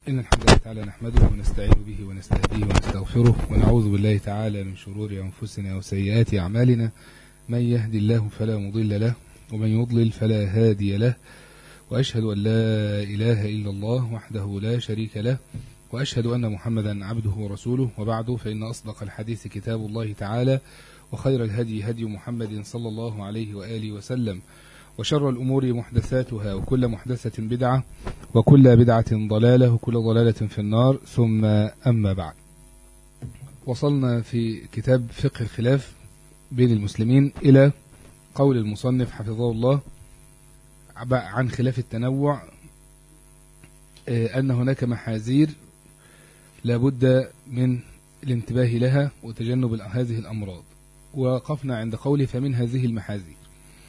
إن الحمد لله تعالى نحمده ونستعين به ونستهديه ونستغفره ونعوذ بالله تعالى من شرور أنفسنا وسيئات أعمالنا من يهد الله فلا مضل له ومن يضلل فلا هادي له وأشهد أن لا إله إلا الله وحده لا شريك له وأشهد أن محمدا عبده ورسوله وبعد فإن أصدق الحديث كتاب الله تعالى وخير الهدي هدي محمد صلى الله عليه وآله وسلم وشر الأمور محدثاتها وكل محدثة بدعة وكل بدعة ضلالة وكل ضلالة في النار ثم أما بعد وصلنا في كتاب فقه الخلاف بين المسلمين إلى قول المصنف حفظه الله عن خلاف التنوع أن هناك محاذير لابد من الانتباه لها وتجنب هذه الأمراض وقفنا عند قوله فمن هذه المحاذير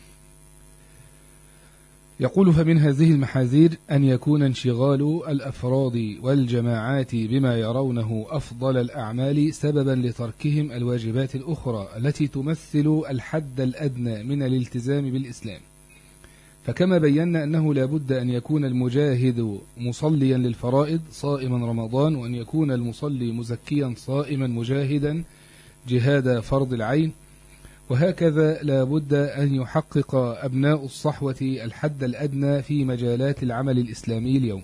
يقول فمن هذه المحاذير أن يكون انشغال الأفراد والجماعات بما يرونه أفضل الأعمال سببا لتركهم الواجبات الأخرى التي تمثل الحد الأدنى من الالتزام بالإسلام فكما بينا أنه لا بد أن يكون المجاهد مصليا للفرائض صائما رمضان وأن يكون المصلي مزكيا صائما مجاهدا جهاد فرض العين وهكذا لا بد أن يحقق أبناء الصحوة الحد الأدنى في مجالات العمل الإسلامي اليوم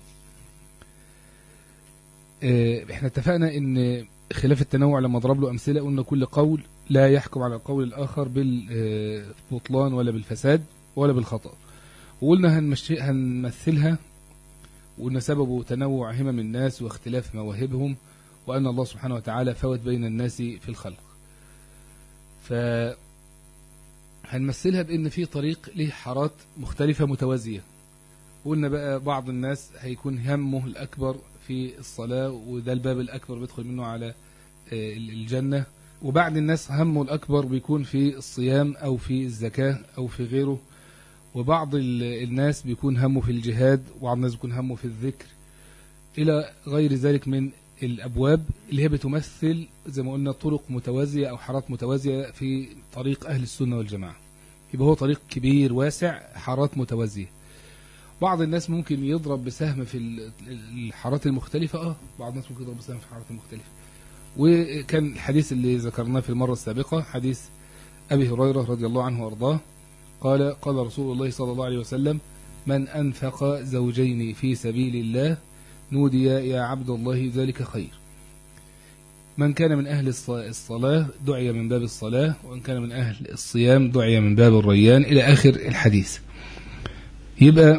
احنا اتفقنا ان خلاف التنوع لما ضرب له أمثلة قلنا كل قول لا يحكم على القول الآخر بالبطلان ولا بالفساد ولا بالخطأ وقلنا هنمثلها وقلنا سببه تنوع همم الناس واختلاف مواهبهم وأن الله سبحانه وتعالى فوت بين الناس في الخلق ف هنمثلها بأن في طريق له حارات مختلفة متوازية قلنا بقى بعض الناس هيكون همه الأكبر في الصلاة وده الباب الأكبر بيدخل منه على الجنة وبعض الناس همه الأكبر بيكون في الصيام أو في الزكاة أو في غيره وبعض الناس بيكون همه في الجهاد وبعض الناس بيكون همه في الذكر إلى غير ذلك من الأبواب اللي هي بتمثل زي ما قلنا طرق متوازية أو حارات متوازية في طريق أهل السنة والجماعة يبقى هو طريق كبير واسع حارات متوازية بعض الناس ممكن يضرب بسهم في الحارات المختلفة اه بعض الناس ممكن يضرب بسهم في الحارات المختلفة وكان الحديث اللي ذكرناه في المرة السابقة حديث أبي هريرة رضي الله عنه وارضاه قال قال رسول الله صلى الله عليه وسلم من أنفق زوجين في سبيل الله نودي يا عبد الله ذلك خير من كان من أهل الصلاة دعي من باب الصلاة ومن كان من أهل الصيام دعي من باب الريان إلى آخر الحديث يبقى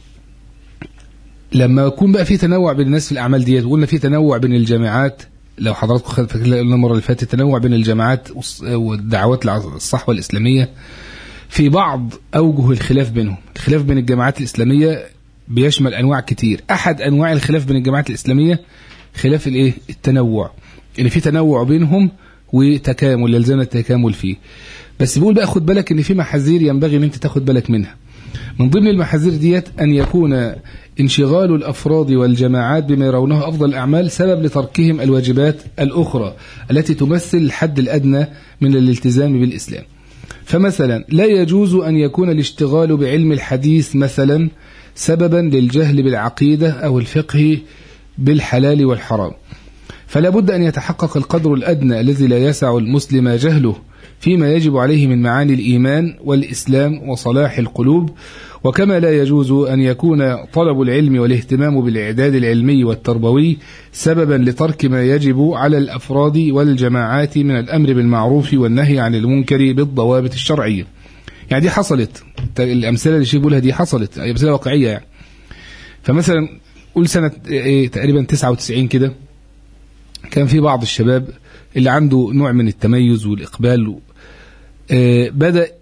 لما يكون بقى في تنوع بين الناس في الأعمال ديت وقلنا في تنوع بين الجامعات لو حضراتكم فاكرين المرة اللي فاتت تنوع بين الجامعات والدعوات الصحوة الإسلامية في بعض أوجه الخلاف بينهم الخلاف بين الجامعات الإسلامية بيشمل أنواع كتير أحد أنواع الخلاف بين الجامعات الإسلامية خلاف الإيه التنوع ان في تنوع بينهم وتكامل يلزمنا التكامل فيه بس بيقول بقى خد بالك ان في محاذير ينبغي ان انت تاخد بالك منها من ضمن المحاذير ديت ان يكون انشغال الافراد والجماعات بما يرونه افضل الاعمال سبب لتركهم الواجبات الاخرى التي تمثل الحد الادنى من الالتزام بالاسلام فمثلا لا يجوز ان يكون الاشتغال بعلم الحديث مثلا سببا للجهل بالعقيده او الفقه بالحلال والحرام فلا بد أن يتحقق القدر الأدنى الذي لا يسع المسلم جهله فيما يجب عليه من معاني الإيمان والإسلام وصلاح القلوب وكما لا يجوز أن يكون طلب العلم والاهتمام بالإعداد العلمي والتربوي سببا لترك ما يجب على الأفراد والجماعات من الأمر بالمعروف والنهي عن المنكر بالضوابط الشرعية يعني دي حصلت الأمثلة اللي شيء بيقولها دي حصلت أمثلة واقعية يعني فمثلا قول سنة إيه تقريبا 99 كده كان في بعض الشباب اللي عنده نوع من التميز والإقبال بدأ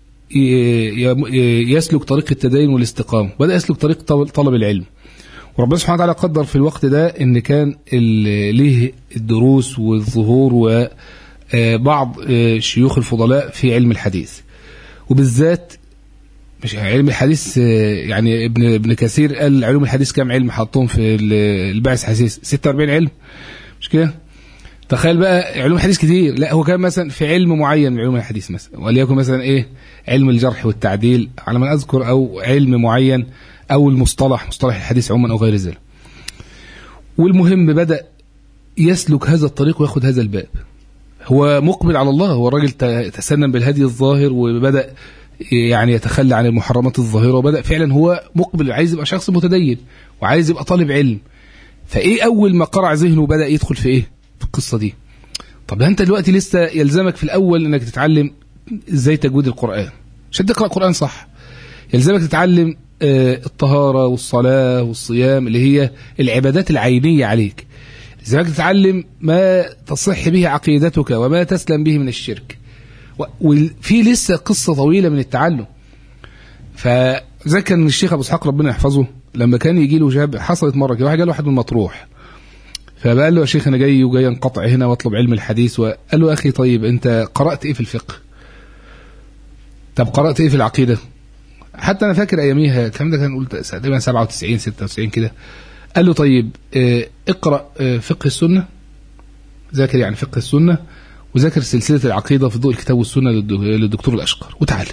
يسلك طريق التدين والاستقامة بدأ يسلك طريق طلب العلم وربنا سبحانه وتعالى قدر في الوقت ده ان كان ليه الدروس والظهور وبعض شيوخ الفضلاء في علم الحديث وبالذات مش علم الحديث يعني ابن ابن كثير قال علوم الحديث كام علم حطهم في البعث حديث 46 علم مش كده تخيل بقى علوم الحديث كتير لا هو كان مثلا في علم معين من علوم الحديث مثلا وليكن مثلا ايه علم الجرح والتعديل على ما اذكر او علم معين او المصطلح مصطلح الحديث عموما او غير ذلك والمهم بدأ يسلك هذا الطريق وياخد هذا الباب هو مقبل على الله هو الراجل تسنن بالهدي الظاهر وبدأ يعني يتخلى عن المحرمات الظاهرة وبدأ فعلا هو مقبل عايز يبقى شخص متدين وعايز يبقى طالب علم فايه اول ما قرع ذهنه وبدأ يدخل في ايه في القصة دي طب انت دلوقتي لسه يلزمك في الاول انك تتعلم ازاي تجويد القرآن عشان تقرأ القرآن صح يلزمك تتعلم الطهارة والصلاة والصيام اللي هي العبادات العينية عليك يلزمك تتعلم ما تصح به عقيدتك وما تسلم به من الشرك وفي لسه قصة طويلة من التعلم فذا كان الشيخ أبو اسحاق ربنا يحفظه لما كان يجي له شاب حصلت مرة كده واحد جاله واحد من مطروح فقال له يا شيخ أنا جاي وجاي انقطع هنا واطلب علم الحديث وقال له أخي طيب أنت قرأت إيه في الفقه طب قرأت إيه في العقيدة حتى أنا فاكر أياميها الكلام ده كان قلت تقريبا 97 96 كده قال له طيب اقرأ فقه السنة ذاكر يعني فقه السنة وذاكر سلسلة العقيدة في ضوء الكتاب والسنة للدكتور الأشقر وتعال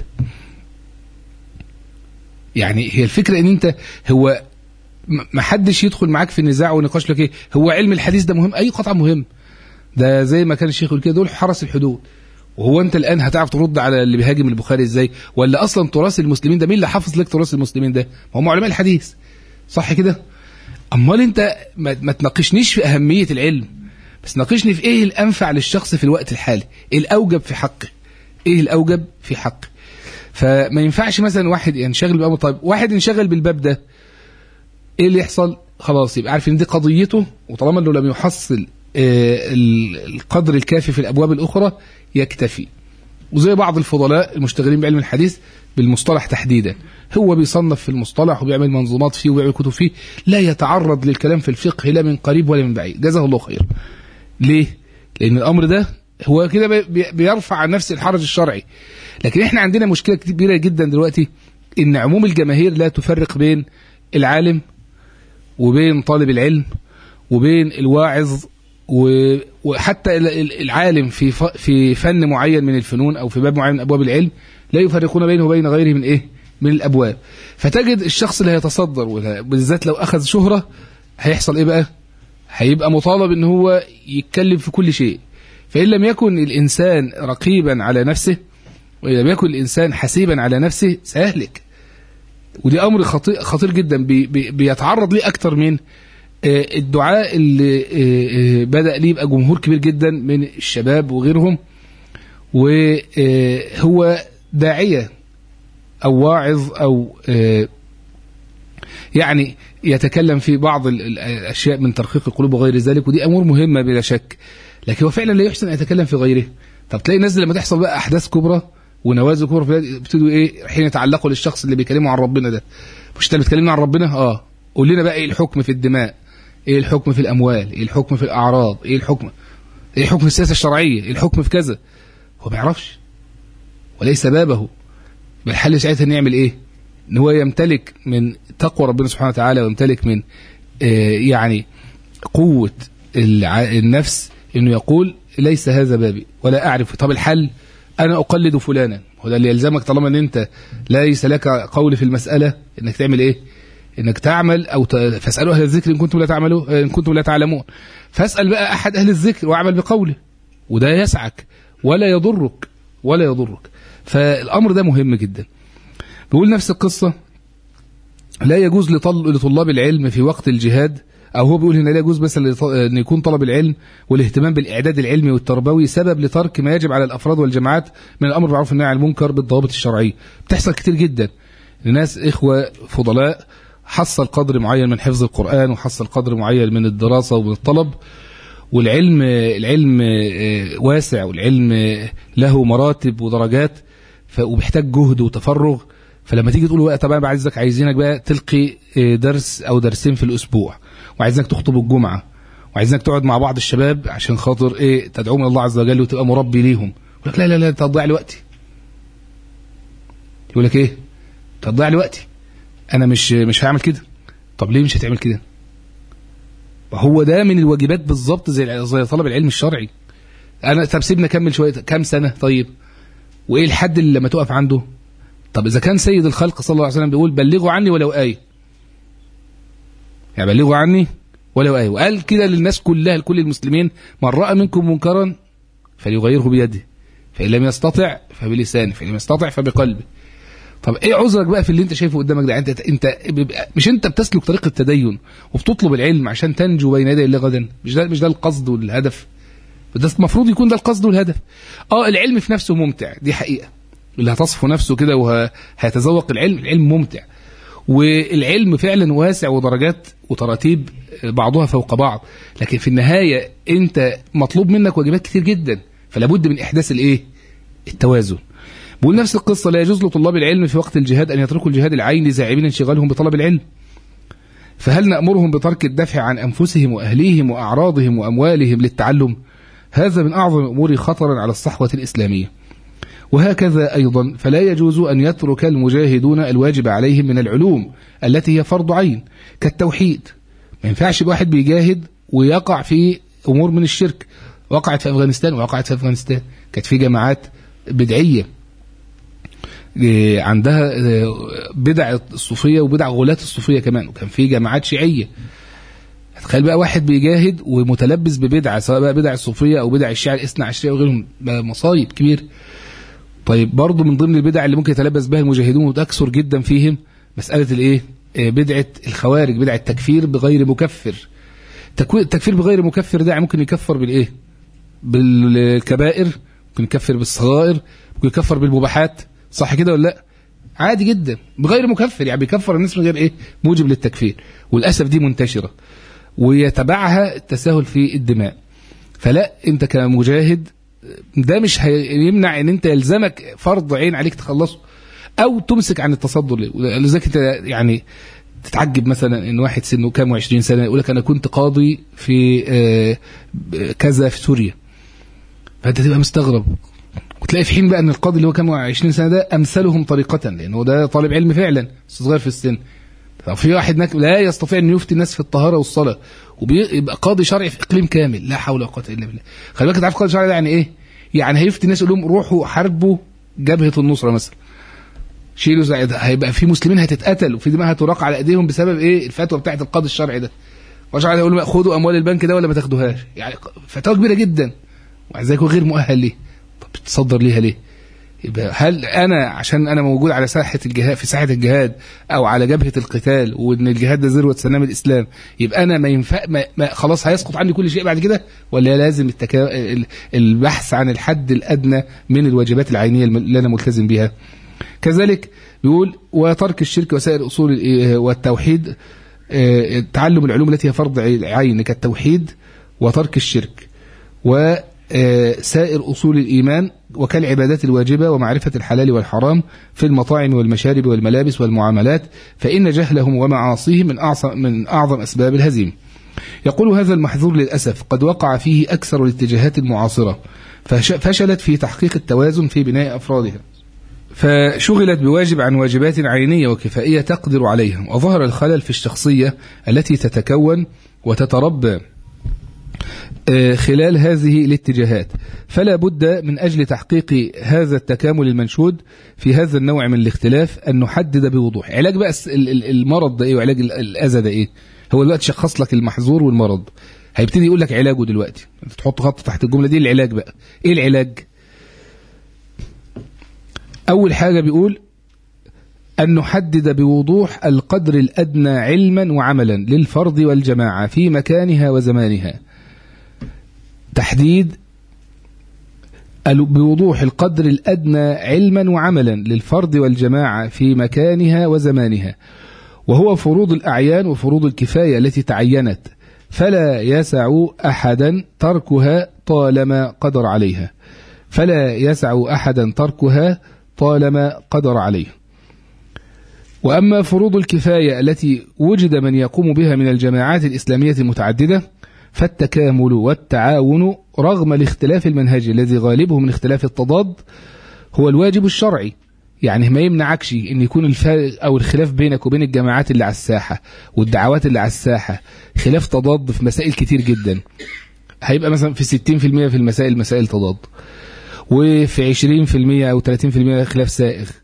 يعني هي الفكرة ان انت هو ما حدش يدخل معاك في النزاع ونقاش لك ايه هو علم الحديث ده مهم اي قطعة مهم ده زي ما كان الشيخ يقول كده دول حرس الحدود وهو انت الان هتعرف ترد على اللي بيهاجم البخاري ازاي ولا اصلا تراث المسلمين ده مين اللي حافظ لك تراث المسلمين ده ما هم علماء الحديث صح كده امال انت ما, ما تناقشنيش في اهمية العلم بس ناقشني في ايه الانفع للشخص في الوقت الحالي ايه الاوجب في حقه ايه الاوجب في حقه فما ينفعش مثلا واحد ينشغل بأمر طيب واحد ينشغل بالباب ده ايه اللي يحصل خلاص يبقى عارف ان دي قضيته وطالما انه لم يحصل القدر الكافي في الابواب الاخرى يكتفي وزي بعض الفضلاء المشتغلين بعلم الحديث بالمصطلح تحديدا هو بيصنف في المصطلح وبيعمل منظومات فيه وبيعمل كتب فيه لا يتعرض للكلام في الفقه لا من قريب ولا من بعيد جزاه الله خير ليه لان الامر ده هو كده بيرفع عن نفس الحرج الشرعي لكن احنا عندنا مشكله كبيره جدا دلوقتي ان عموم الجماهير لا تفرق بين العالم وبين طالب العلم وبين الواعظ وحتى العالم في في فن معين من الفنون او في باب معين من ابواب العلم لا يفرقون بينه وبين غيره من ايه من الابواب فتجد الشخص اللي هيتصدر بالذات لو اخذ شهره هيحصل ايه بقى هيبقى مطالب ان هو يتكلم في كل شيء فإن لم يكن الإنسان رقيبا على نفسه وإن لم يكن الإنسان حسيبا على نفسه سيهلك ودي أمر خطير, خطير جدا بي بي بيتعرض ليه أكتر من الدعاء اللي بدأ ليه يبقى جمهور كبير جدا من الشباب وغيرهم وهو داعية أو واعظ أو يعني يتكلم في بعض الأشياء من ترقيق القلوب وغير ذلك ودي أمور مهمة بلا شك لكن هو فعلا لا يحسن ان يتكلم في غيره طب تلاقي الناس لما تحصل بقى احداث كبرى ونوازل كبرى بيبتدوا ايه حين يتعلقوا للشخص اللي بيكلمه عن ربنا ده مش انت بتكلمنا عن ربنا اه قول لنا بقى ايه الحكم في الدماء ايه الحكم في الاموال ايه الحكم في الاعراض ايه الحكم ايه الحكم في السياسه الشرعيه ايه الحكم في كذا هو ما يعرفش وليس بابه بالحل ساعتها نعمل ايه ان هو يمتلك من تقوى ربنا سبحانه وتعالى ويمتلك من آه يعني قوه النفس انه يقول ليس هذا بابي ولا اعرف طب الحل انا اقلد فلانا هو ده اللي يلزمك طالما ان انت ليس لك قول في المساله انك تعمل ايه انك تعمل او ت... فاسالوا اهل الذكر ان كنتم لا تعملوا ان كنتم لا تعلمون فاسال بقى احد اهل الذكر واعمل بقوله وده يسعك ولا يضرك ولا يضرك فالامر ده مهم جدا بيقول نفس القصه لا يجوز لطل... لطلاب العلم في وقت الجهاد أو هو بيقول هنا لا يجوز مثلا أن يكون طلب العلم والاهتمام بالإعداد العلمي والتربوي سبب لترك ما يجب على الأفراد والجماعات من الأمر بالمعروف والنهي عن المنكر بالضوابط الشرعية بتحصل كتير جدا لناس إخوة فضلاء حصل قدر معين من حفظ القرآن وحصل قدر معين من الدراسة ومن الطلب والعلم العلم واسع والعلم له مراتب ودرجات وبيحتاج جهد وتفرغ فلما تيجي تقول بقى طب انا بعايزك عايزينك بقى تلقي درس او درسين في الاسبوع وعايزينك تخطب الجمعه وعايزينك تقعد مع بعض الشباب عشان خاطر ايه تدعوهم الله عز وجل وتبقى مربي ليهم يقول لك لا لا لا انت هتضيع لي وقتي يقول لك ايه انت هتضيع لي وقتي انا مش مش هعمل كده طب ليه مش هتعمل كده وهو ده من الواجبات بالظبط زي زي طلب العلم الشرعي انا طب سيبنا اكمل شويه كام سنه طيب وايه الحد اللي لما تقف عنده طب اذا كان سيد الخلق صلى الله عليه وسلم بيقول بلغوا عني ولو ايه يعني بلغوا عني ولو آية وقال كده للناس كلها لكل المسلمين من رأى منكم منكرا فليغيره بيده فإن لم يستطع فبلسانه فإن لم يستطع فبقلبه طب ايه عذرك بقى في اللي انت شايفه قدامك ده انت انت مش انت بتسلك طريق التدين وبتطلب العلم عشان تنجو بين يدي الله غدا مش ده مش ده القصد والهدف ده المفروض يكون ده القصد والهدف اه العلم في نفسه ممتع دي حقيقه اللي هتصفو نفسه كده وهيتذوق العلم العلم ممتع والعلم فعلا واسع ودرجات وتراتيب بعضها فوق بعض لكن في النهايه انت مطلوب منك واجبات كتير جدا فلا بد من احداث الايه التوازن بقول نفس القصة لا يجوز لطلاب العلم في وقت الجهاد أن يتركوا الجهاد العيني زاعمين انشغالهم بطلب العلم فهل نأمرهم بترك الدفع عن أنفسهم وأهليهم وأعراضهم وأموالهم للتعلم هذا من أعظم الأمور خطرا على الصحوة الإسلامية وهكذا أيضا فلا يجوز أن يترك المجاهدون الواجب عليهم من العلوم التي هي فرض عين كالتوحيد ما ينفعش الواحد بيجاهد ويقع في أمور من الشرك وقعت في أفغانستان وقعت في أفغانستان كانت في جماعات بدعية عندها بدع الصوفيه وبدع غلاة الصوفيه كمان وكان في جماعات شيعيه تخيل بقى واحد بيجاهد ومتلبس ببدعه سواء بقى بدع الصوفيه او بدع الشيعه الاثنى عشريه وغيرهم مصايب كبير طيب برضه من ضمن البدع اللي ممكن يتلبس بها المجاهدون وتكثر جدا فيهم مساله الايه بدعه الخوارج بدعه التكفير بغير مكفر التكفير بغير مكفر ده ممكن يكفر بالايه بالكبائر ممكن يكفر بالصغائر ممكن يكفر بالمباحات صح كده ولا لا عادي جدا بغير مكفر يعني بيكفر الناس من غير ايه موجب للتكفير وللاسف دي منتشره ويتبعها التساهل في الدماء فلا انت كمجاهد ده مش هيمنع ان انت يلزمك فرض عين عليك تخلصه او تمسك عن التصدر ليه لذلك انت يعني تتعجب مثلا ان واحد سنه كام وعشرين سنه يقول لك انا كنت قاضي في كذا في سوريا فانت تبقى مستغرب وتلاقي في حين بقى ان القاضي اللي هو كان 20 سنه ده امثلهم طريقه لانه ده طالب علم فعلا صغير في السن في واحد نك... لا يستطيع ان يفتي الناس في الطهاره والصلاه وبيبقى قاضي شرعي في اقليم كامل لا حول ولا قوه الا بالله خلي بالك تعرف قاضي شرعي ده يعني ايه يعني هيفتي الناس يقول لهم روحوا حاربوا جبهه النصره مثلا شيلوا زي ده هيبقى في مسلمين هتتقتل وفي دماء هتراق على ايديهم بسبب ايه الفتوى بتاعه القاضي الشرعي ده وشرعي يقول لهم خدوا اموال البنك ده ولا ما تاخدوهاش يعني فتوى كبيره جدا ومع ذلك هو غير مؤهل ليه بتصدر ليها ليه يبقى هل انا عشان انا موجود على ساحه الجهاد في ساحه الجهاد او على جبهه القتال وان الجهاد ده ذروه سنام الاسلام يبقى انا ما ينفع ما, ما خلاص هيسقط عني كل شيء بعد كده ولا لازم التكا... البحث عن الحد الادنى من الواجبات العينيه اللي انا ملتزم بها كذلك بيقول وترك الشرك وسائر اصول والتوحيد تعلم العلوم التي هي فرض عين كالتوحيد وترك الشرك و سائر أصول الإيمان وكالعبادات الواجبة ومعرفة الحلال والحرام في المطاعم والمشارب والملابس والمعاملات فإن جهلهم ومعاصيهم من أعظم, من أعظم أسباب الهزيمة يقول هذا المحظور للأسف قد وقع فيه أكثر الاتجاهات المعاصرة فشلت في تحقيق التوازن في بناء أفرادها فشغلت بواجب عن واجبات عينية وكفائية تقدر عليها وظهر الخلل في الشخصية التي تتكون وتتربى خلال هذه الاتجاهات فلا بد من أجل تحقيق هذا التكامل المنشود في هذا النوع من الاختلاف أن نحدد بوضوح علاج بقى المرض ده إيه وعلاج الأذى ده إيه هو دلوقتي شخص لك المحظور والمرض هيبتدي يقول لك علاجه دلوقتي انت تحط خط تحت الجملة دي العلاج بقى إيه العلاج أول حاجة بيقول أن نحدد بوضوح القدر الأدنى علما وعملا للفرد والجماعة في مكانها وزمانها تحديد بوضوح القدر الأدنى علما وعملا للفرد والجماعة في مكانها وزمانها وهو فروض الأعيان وفروض الكفاية التي تعينت فلا يسع أحدا تركها طالما قدر عليها فلا يسع أحدا تركها طالما قدر عليه وأما فروض الكفاية التي وجد من يقوم بها من الجماعات الإسلامية المتعددة فالتكامل والتعاون رغم الاختلاف المنهجي الذي غالبه من اختلاف التضاد هو الواجب الشرعي يعني ما يمنعكش ان يكون الفارق او الخلاف بينك وبين الجماعات اللي على الساحه والدعوات اللي على الساحه خلاف تضاد في مسائل كتير جدا هيبقى مثلا في 60% في المسائل مسائل تضاد وفي 20% او 30% خلاف سائغ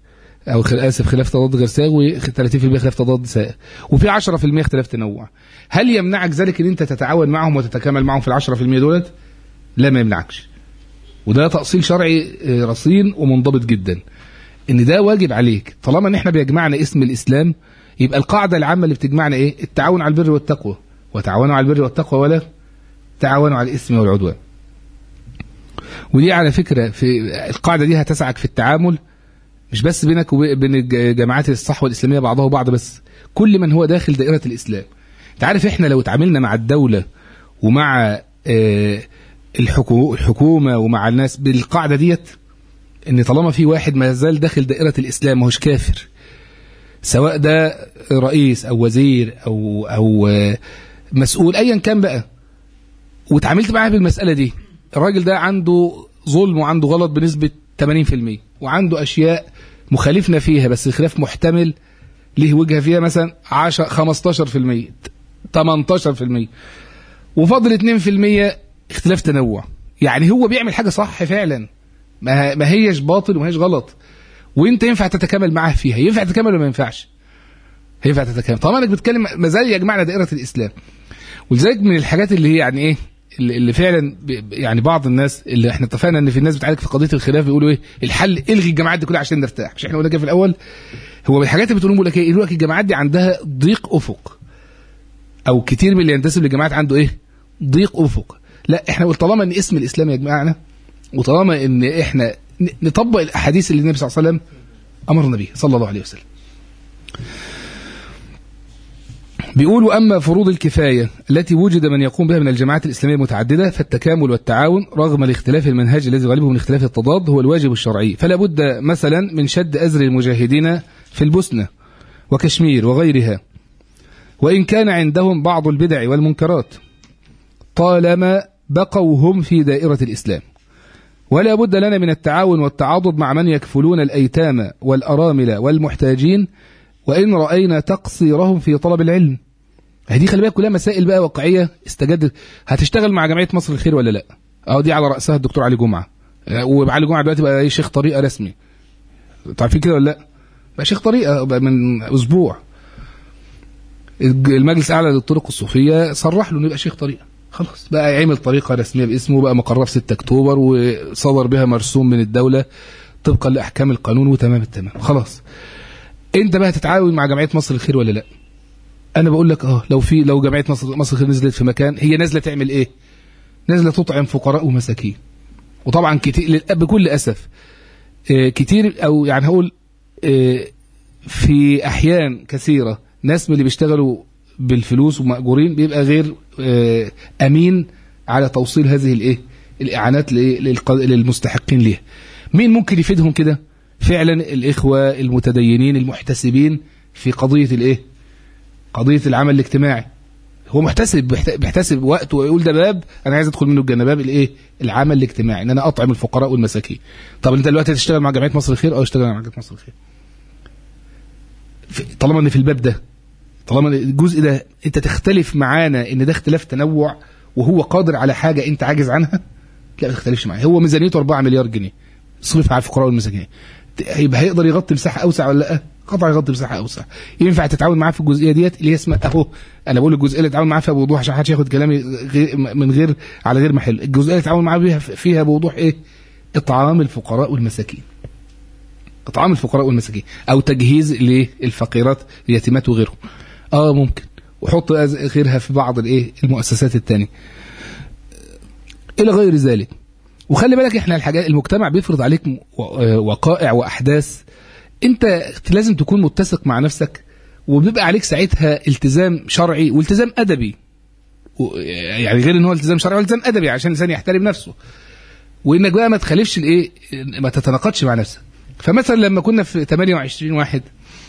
او خل... اسف خلاف تضاد غير سائغ و30% خلاف تضاد سائغ وفي 10% اختلاف تنوع هل يمنعك ذلك ان انت تتعاون معهم وتتكامل معهم في ال 10% دولت لا ما يمنعكش وده تأصيل شرعي آه، رصين ومنضبط جدا ان ده واجب عليك طالما ان احنا بيجمعنا اسم الاسلام يبقى القاعده العامه اللي بتجمعنا ايه التعاون على البر والتقوى وتعاونوا على البر والتقوى ولا تعاونوا على الاثم والعدوان ودي على فكره في القاعده دي هتسعك في التعامل مش بس بينك وبين الجماعات الصحوه الاسلاميه بعضها وبعض بس كل من هو داخل دائره الاسلام انت عارف احنا لو اتعاملنا مع الدوله ومع آه، الحكو- الحكومه ومع الناس بالقاعده ديت ان طالما في واحد ما زال داخل دائره الاسلام ماهوش كافر سواء ده رئيس او وزير او او آه، مسؤول ايا كان بقى واتعاملت معاه بالمساله دي الراجل ده عنده ظلم وعنده غلط بنسبه 80% وعنده اشياء مخالفنا فيها بس خلاف محتمل ليه وجهه فيها مثلا 10 15% 18% وفضل 2% اختلاف تنوع يعني هو بيعمل حاجه صح فعلا ما ما هيش باطل وما هيش غلط وانت ينفع تتكامل معاه فيها ينفع تتكامل ولا ما ينفعش ينفع تتكامل طبعا انك بتتكلم ما زال يجمعنا دائره الاسلام ولذلك من الحاجات اللي هي يعني ايه اللي اللي فعلا ب- يعني بعض الناس اللي احنا اتفقنا ان في الناس بتعالج في قضيه الخلاف بيقولوا ايه الحل الغي الجماعات دي كلها عشان نرتاح مش احنا قلنا كده في الاول هو من الحاجات اللي بتقولوا بيقول لك ايه يقول لك الجماعات دي عندها ضيق افق او كتير من اللي ينتسب للجماعات عنده ايه ضيق افق لا احنا قلت طالما ان اسم الاسلام يجمعنا وطالما ان احنا ن- نطبق الاحاديث اللي النبي صلى الله عليه وسلم امرنا بيها صلى الله عليه وسلم بيقولوا أما فروض الكفاية التي وجد من يقوم بها من الجماعات الإسلامية المتعددة فالتكامل والتعاون رغم الاختلاف المنهج الذي غالبه من اختلاف التضاد هو الواجب الشرعي فلا بد مثلا من شد أزر المجاهدين في البوسنة وكشمير وغيرها وإن كان عندهم بعض البدع والمنكرات طالما بقوا هم في دائرة الإسلام ولا بد لنا من التعاون والتعاضد مع من يكفلون الأيتام والأرامل والمحتاجين وإن رأينا تقصيرهم في طلب العلم هذه خلي بالك كلها مسائل بقى واقعية استجدت هتشتغل مع جمعية مصر الخير ولا لا اه دي على رأسها الدكتور علي جمعة آه، وعلي جمعة دلوقتي بقى إيه شيخ طريقة رسمي انتوا عارفين كده ولا لا بقى شيخ طريقة بقى من أسبوع الج- المجلس الأعلى للطرق الصوفية صرح له إنه يبقى شيخ طريقة خلاص بقى يعمل طريقة رسمية باسمه بقى مقرها في 6 أكتوبر وصدر بها مرسوم من الدولة طبقا لأحكام القانون وتمام التمام خلاص انت بقى تتعاون مع جمعيه مصر الخير ولا لا انا بقول لك اه لو في لو جمعيه مصر مصر الخير نزلت في مكان هي نازله تعمل ايه نازله تطعم فقراء ومساكين وطبعا كتير للأب بكل اسف آه، كتير او يعني هقول آه، في احيان كثيره ناس من اللي بيشتغلوا بالفلوس ومأجورين بيبقى غير آه، امين على توصيل هذه الايه الاعانات لإيه؟ للق- للمستحقين ليها مين ممكن يفيدهم كده فعلا الاخوه المتدينين المحتسبين في قضيه الايه قضيه العمل الاجتماعي هو محتسب بيحت- بيحتسب وقت ويقول ده باب انا عايز ادخل منه الجنة باب الايه العمل الاجتماعي ان انا اطعم الفقراء والمساكين طب انت دلوقتي هتشتغل مع جمعيه مصر الخير او اشتغل مع جمعيه مصر الخير في- طالما ان في الباب ده طالما الجزء ده انت تختلف معانا ان ده اختلاف تنوع وهو قادر على حاجه انت عاجز عنها لا ما تختلفش معاه هو ميزانيته 4 مليار جنيه صرف على الفقراء والمساكين يبقى هيقدر يغطي مساحه اوسع ولا لا قطع يغطي مساحه اوسع ينفع تتعاون معاه في الجزئيه ديت اللي هي اسمها اهو انا بقول الجزئيه اللي تتعاون معاه فيها بوضوح عشان محدش ياخد كلامي غير من غير على غير محل الجزئيه اللي تتعاون معاه فيها فيها بوضوح ايه اطعام الفقراء والمساكين اطعام الفقراء والمساكين او تجهيز للفقيرات اليتيمات وغيرهم اه ممكن وحط غيرها في بعض الايه المؤسسات الثانيه الى غير ذلك وخلي بالك احنا الحاجات المجتمع بيفرض عليك م- و- آه وقائع واحداث انت لازم تكون متسق مع نفسك وبيبقى عليك ساعتها التزام شرعي والتزام ادبي و- يعني غير ان هو التزام شرعي والتزام ادبي عشان الانسان يحترم نفسه وانك بقى ما تخالفش الايه ما تتناقضش مع نفسك فمثلا لما كنا في 28 واحد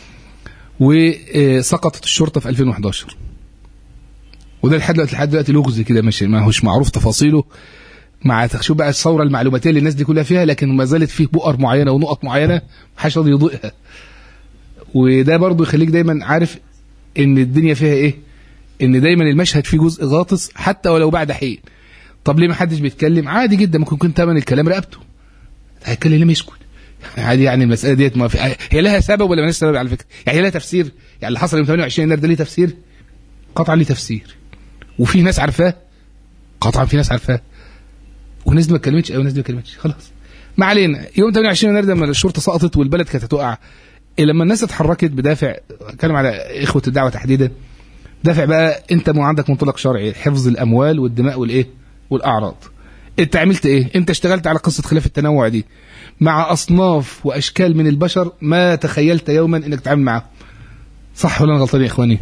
وسقطت الشرطه في 2011 وده لحد دلوقتي لحد دلوقتي لغز كده ماشي ما هوش معروف تفاصيله مع شوف بقى الثوره المعلوماتيه اللي الناس دي كلها فيها لكن ما زالت فيه بؤر معينه ونقط معينه محدش راضي يضيئها وده برضو يخليك دايما عارف ان الدنيا فيها ايه ان دايما المشهد فيه جزء غاطس حتى ولو بعد حين طب ليه ما حدش بيتكلم عادي جدا ممكن يكون تمن الكلام رقبته هيتكلم ليه ما يسكت عادي يعني المساله ديت ما في هي لها سبب ولا مالهاش سبب على فكره يعني هي لها تفسير يعني اللي حصل يوم 28 يناير ده ليه تفسير قطعا ليه تفسير وفي ناس عارفاه قطعا في ناس عارفاه وناس دي ما اتكلمتش او ناس دي ما اتكلمتش خلاص ما علينا يوم 28 يناير ده لما الشرطه سقطت والبلد كانت هتقع لما الناس اتحركت بدافع اتكلم على اخوه الدعوه تحديدا دافع بقى انت مو عندك منطلق شرعي حفظ الاموال والدماء والايه والاعراض انت عملت ايه انت اشتغلت على قصه خلاف التنوع دي مع اصناف واشكال من البشر ما تخيلت يوما انك تتعامل معاهم صح ولا انا غلطان يا اخواني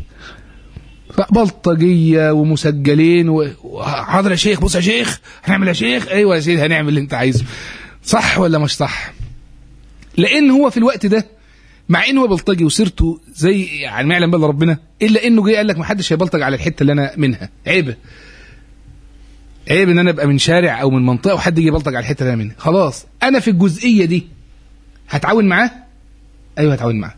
بلطجيه ومسجلين وحاضر يا شيخ بص يا شيخ هنعمل يا شيخ ايوه يا سيدي هنعمل اللي انت عايزه صح ولا مش صح لان هو في الوقت ده مع انه هو بلطجي وسيرته زي يعني ما يعلم بال ربنا الا انه جه قال لك ما حدش هيبلطج على الحته اللي انا منها عيب عيب ان انا ابقى من شارع او من منطقه وحد يجي يبلطج على الحته اللي انا منها خلاص انا في الجزئيه دي هتعاون معاه ايوه هتعاون معاه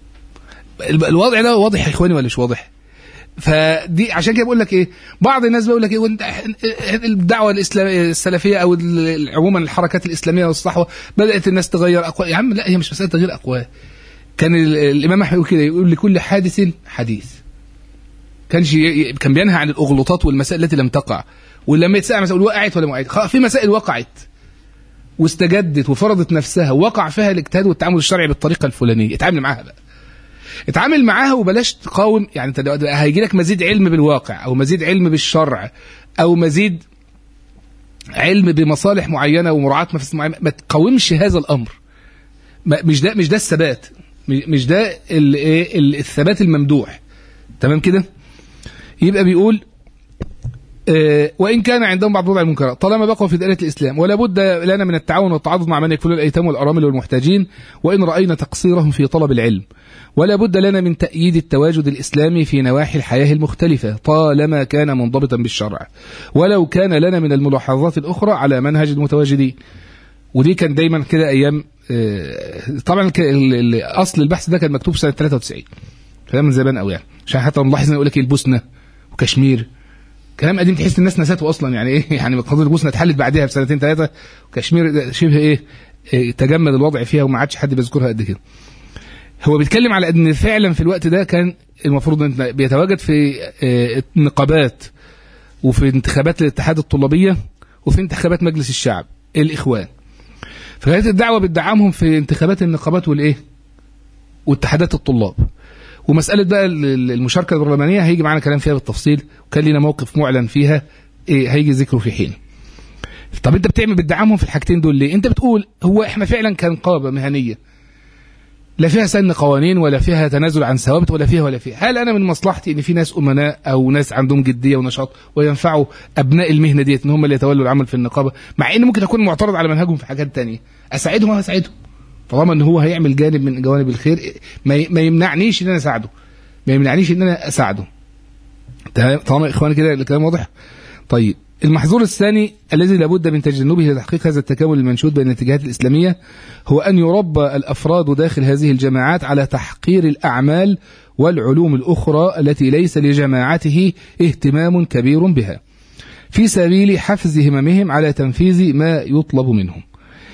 الوضع ده واضح يا اخواني ولا مش واضح فدي عشان كده بقول لك ايه بعض الناس بيقول لك ايه وانت الدعوه الاسلاميه السلفيه او عموما الحركات الاسلاميه والصحوه بدات الناس تغير اقوال يا عم لا هي مش مساله تغيير اقوال كان الامام احمد يقول كده يقول لكل حادث حديث كانش كان بينهى عن الاغلوطات والمسائل التي لم تقع ولما يتسال مسائل وقعت ولا ما وقعت في مسائل وقعت واستجدت وفرضت نفسها وقع فيها الاجتهاد والتعامل الشرعي بالطريقه الفلانيه اتعامل معاها بقى اتعامل معاها وبلاش تقاوم يعني انت هيجي لك مزيد علم بالواقع او مزيد علم بالشرع او مزيد علم بمصالح معينه ومراعاه مفاسد معينه ما تقاومش هذا الامر مش ده مش ده الثبات مش ده الثبات الممدوح تمام كده يبقى بيقول وإن كان عندهم بعض وضع المنكرات طالما بقوا في دائرة الإسلام ولا بد لنا من التعاون والتعاضد مع من يكفلون الأيتام والأرامل والمحتاجين وإن رأينا تقصيرهم في طلب العلم ولا بد لنا من تأييد التواجد الإسلامي في نواحي الحياة المختلفة طالما كان منضبطا بالشرع ولو كان لنا من الملاحظات الأخرى على منهج المتواجدين ودي كان دايما كده أيام طبعا أصل البحث ده كان مكتوب سنة 93 كلام من زمان قوي يعني عشان حتى نلاحظ يقول لك البوسنة وكشمير كلام قديم تحس الناس نساته اصلا يعني ايه يعني قضيه البوسنه اتحلت بعدها بسنتين ثلاثه وكشمير شبه ايه, إيه تجمد الوضع فيها وما عادش حد بيذكرها قد كده هو بيتكلم على ان فعلا في الوقت ده كان المفروض ان بيتواجد في النقابات وفي انتخابات الاتحاد الطلابيه وفي انتخابات مجلس الشعب الاخوان فكانت الدعوه بتدعمهم في انتخابات النقابات والايه واتحادات الطلاب ومساله بقى المشاركه البرلمانيه هيجي معانا كلام فيها بالتفصيل وكان لنا موقف معلن فيها إيه هيجي ذكره في حين طب انت بتعمل بتدعمهم في الحاجتين دول ليه انت بتقول هو احنا فعلا كنقابه مهنيه لا فيها سن قوانين ولا فيها تنازل عن ثوابت ولا فيها ولا فيها هل انا من مصلحتي ان في ناس امناء او ناس عندهم جديه ونشاط وينفعوا ابناء المهنه ديت ان هم اللي يتولوا العمل في النقابه مع ان ممكن اكون معترض على منهجهم في حاجات تانية اساعدهم ولا اساعدهم طالما ان هو هيعمل جانب من جوانب الخير ما يمنعنيش ان انا اساعده ما يمنعنيش ان انا اساعده طالما اخواني كده الكلام واضح طيب المحظور الثاني الذي لابد من تجنبه لتحقيق هذا التكامل المنشود بين الاتجاهات الإسلامية هو أن يربى الأفراد داخل هذه الجماعات على تحقير الأعمال والعلوم الأخرى التي ليس لجماعته اهتمام كبير بها في سبيل حفز هممهم على تنفيذ ما يطلب منهم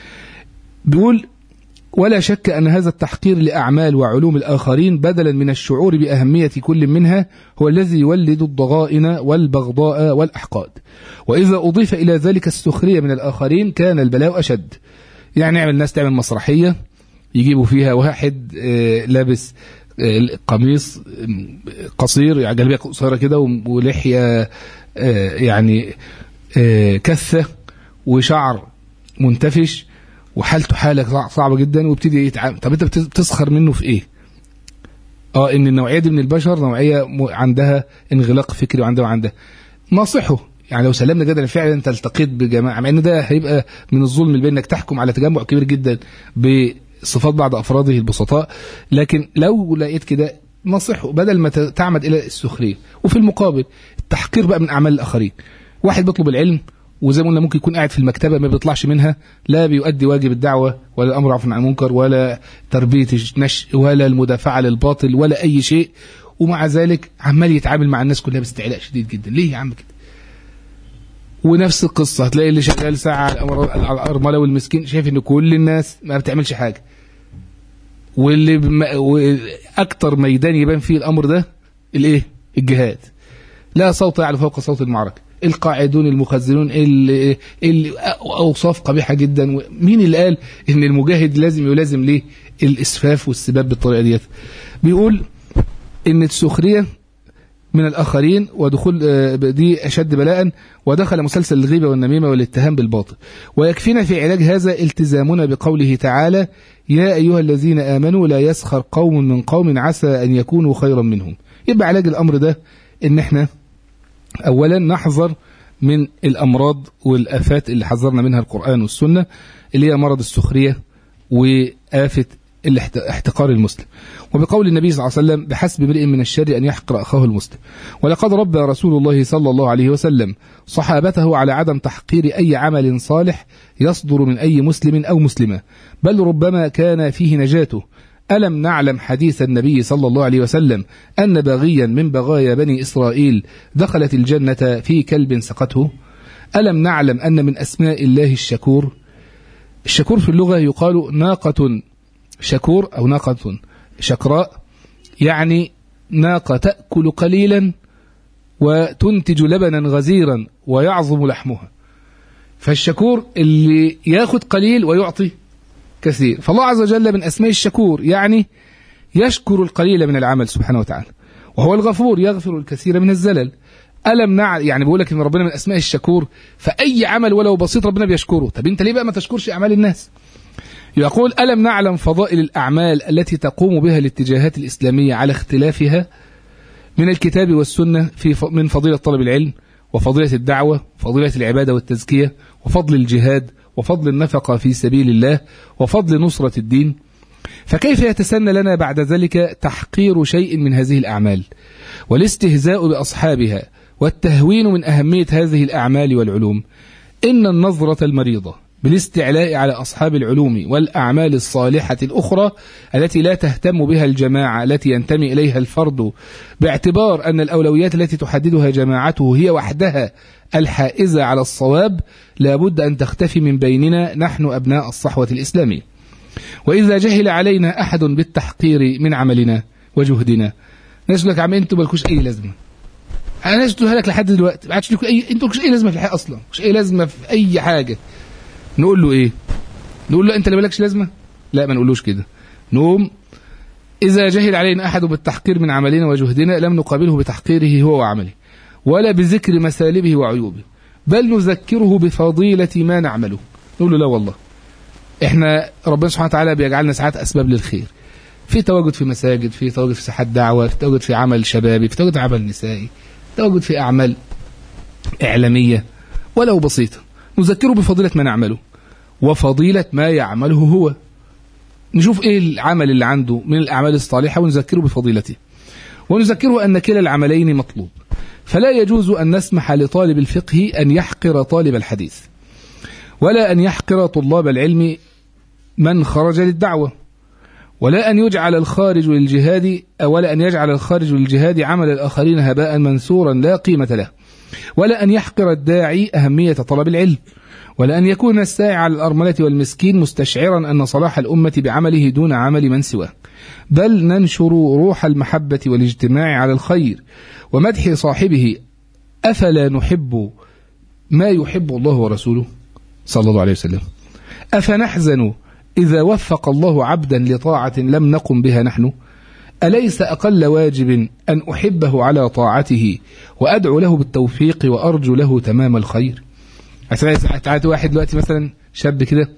بيقول ولا شك أن هذا التحقير لأعمال وعلوم الآخرين بدلا من الشعور بأهمية كل منها هو الذي يولد الضغائن والبغضاء والأحقاد وإذا أضيف إلى ذلك السخرية من الآخرين كان البلاء أشد يعني نعمل الناس تعمل مسرحية يجيبوا فيها واحد لابس قميص قصير يعني جلبيه قصيرة كده ولحية يعني كثة وشعر منتفش وحالته حاله صعبه جدا ويبتدي يتعامل طب انت بتسخر منه في ايه؟ اه ان النوعيه دي من البشر نوعيه عندها انغلاق فكري وعندها وعندها ناصحه يعني لو سلمنا جدا فعلا انت التقيت بجماعه مع ان ده هيبقى من الظلم البين انك تحكم على تجمع كبير جدا بصفات بعض افراده البسطاء لكن لو لقيت كده نصحه بدل ما تعمد الى السخريه وفي المقابل التحقير بقى من اعمال الاخرين واحد بيطلب العلم وزي ما قلنا ممكن يكون قاعد في المكتبة ما بيطلعش منها لا بيؤدي واجب الدعوة ولا الأمر عن المنكر ولا تربية النشء ولا المدافعة للباطل ولا أي شيء ومع ذلك عمال يتعامل مع الناس كلها باستعلاء شديد جدا ليه يا عم كده ونفس القصة هتلاقي اللي شغال ساعة على الأمر- على الأرملة والمسكين شايف إن كل الناس ما بتعملش حاجة واللي بم... أكتر ميدان يبان فيه الأمر ده الإيه؟ الجهاد لا صوت يعلو فوق صوت المعركة القاعدون المخزنون اللي, اللي أوصاف قبيحة جدا مين اللي قال إن المجاهد لازم يلازم ليه الإسفاف والسباب بالطريقة ديت بيقول إن السخرية من الآخرين ودخول آه، دي أشد بلاء ودخل مسلسل الغيبة والنميمة والاتهام بالباطل ويكفينا في علاج هذا التزامنا بقوله تعالى يا أيها الذين آمنوا لا يسخر قوم من قوم عسى أن يكونوا خيرا منهم يبقى علاج الأمر ده إن إحنا أولا نحذر من الأمراض والآفات اللي حذرنا منها القرآن والسنة اللي هي مرض السخرية وآفة الاحت- احتقار المسلم وبقول النبي صلى الله عليه وسلم بحسب امرئ من الشر أن يحقر أخاه المسلم ولقد ربى رسول الله صلى الله عليه وسلم صحابته على عدم تحقير أي عمل صالح يصدر من أي مسلم أو مسلمة بل ربما كان فيه نجاته ألم نعلم حديث النبي صلى الله عليه وسلم أن باغيا من بغايا بني إسرائيل دخلت الجنة في كلب سقته ألم نعلم أن من أسماء الله الشكور الشكور في اللغة يقال ناقة شكور أو ناقة شكراء يعني ناقة تأكل قليلا وتنتج لبنا غزيرا ويعظم لحمها فالشكور اللي ياخد قليل ويعطي كثير فالله عز وجل من أسماء الشكور يعني يشكر القليل من العمل سبحانه وتعالى وهو الغفور يغفر الكثير من الزلل ألم نع يعني بقول لك إن ربنا من أسماء الشكور فأي عمل ولو بسيط ربنا بيشكره طب أنت ليه بقى ما تشكرش أعمال الناس يقول ألم نعلم فضائل الأعمال التي تقوم بها الاتجاهات الإسلامية على اختلافها من الكتاب والسنة في ف- من فضيلة طلب العلم وفضيلة الدعوة وفضيلة العبادة والتزكية وفضل الجهاد وفضل النفقة في سبيل الله وفضل نصرة الدين فكيف يتسنى لنا بعد ذلك تحقير شيء من هذه الأعمال والاستهزاء بأصحابها والتهوين من أهمية هذه الأعمال والعلوم إن النظرة المريضة بالاستعلاء على أصحاب العلوم والأعمال الصالحة الأخرى التي لا تهتم بها الجماعة التي ينتمي إليها الفرد باعتبار أن الأولويات التي تحددها جماعته هي وحدها الحائزة على الصواب لابد أن تختفي من بيننا نحن أبناء الصحوة الإسلامية وإذا جهل علينا أحد بالتحقير من عملنا وجهدنا نقول لك يا عم انتوا مالكوش أي لازمة أنا قلتها لك لحد دلوقتي ما عادش لكم أي انتوا مالكوش أي لازمة في الحياة أصلا مش أي لازمة في أي حاجة نقول له إيه؟ نقول له أنت اللي مالكش لازمة؟ لا ما نقولوش كده نقوم إذا جهل علينا أحد بالتحقير من عملنا وجهدنا لم نقابله بتحقيره هو وعمله ولا بذكر مسالبه وعيوبه بل نذكره بفضيلة ما نعمله نقول له لا والله احنا ربنا سبحانه وتعالى بيجعلنا ساعات أسباب للخير في تواجد في مساجد في تواجد في ساحات دعوة في تواجد في عمل شبابي في تواجد في عمل نسائي تواجد في أعمال إعلامية ولو بسيطة نذكره بفضيلة ما نعمله وفضيلة ما يعمله هو نشوف ايه العمل اللي عنده من الأعمال الصالحة ونذكره بفضيلته ونذكره أن كلا العملين مطلوب فلا يجوز أن نسمح لطالب الفقه أن يحقر طالب الحديث ولا أن يحقر طلاب العلم من خرج للدعوة ولا أن يجعل الخارج للجهاد ولا أن يجعل الخارج للجهاد عمل الآخرين هباء منثورا لا قيمة له ولا أن يحقر الداعي أهمية طلب العلم ولا أن يكون الساعي على الأرملة والمسكين مستشعرا أن صلاح الأمة بعمله دون عمل من سواه بل ننشر روح المحبة والاجتماع على الخير ومدح صاحبه أفلا نحب ما يحب الله ورسوله صلى الله عليه وسلم أفنحزن إذا وفق الله عبدا لطاعة لم نقم بها نحن أليس أقل واجب أن أحبه على طاعته وأدعو له بالتوفيق وأرجو له تمام الخير تعالى واحد دلوقتي مثلا شاب كده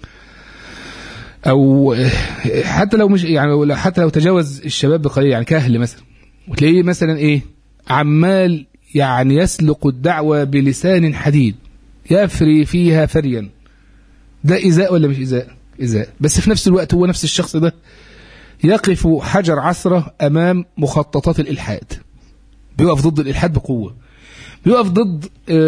او حتى لو مش يعني حتى لو تجاوز الشباب بقليل يعني كهل مثلا وتلاقيه مثلا ايه عمال يعني يسلق الدعوه بلسان حديد يفري فيها فريا ده ايذاء ولا مش ايذاء؟ ايذاء بس في نفس الوقت هو نفس الشخص ده يقف حجر عثره امام مخططات الالحاد بيقف ضد الالحاد بقوه بيقف ضد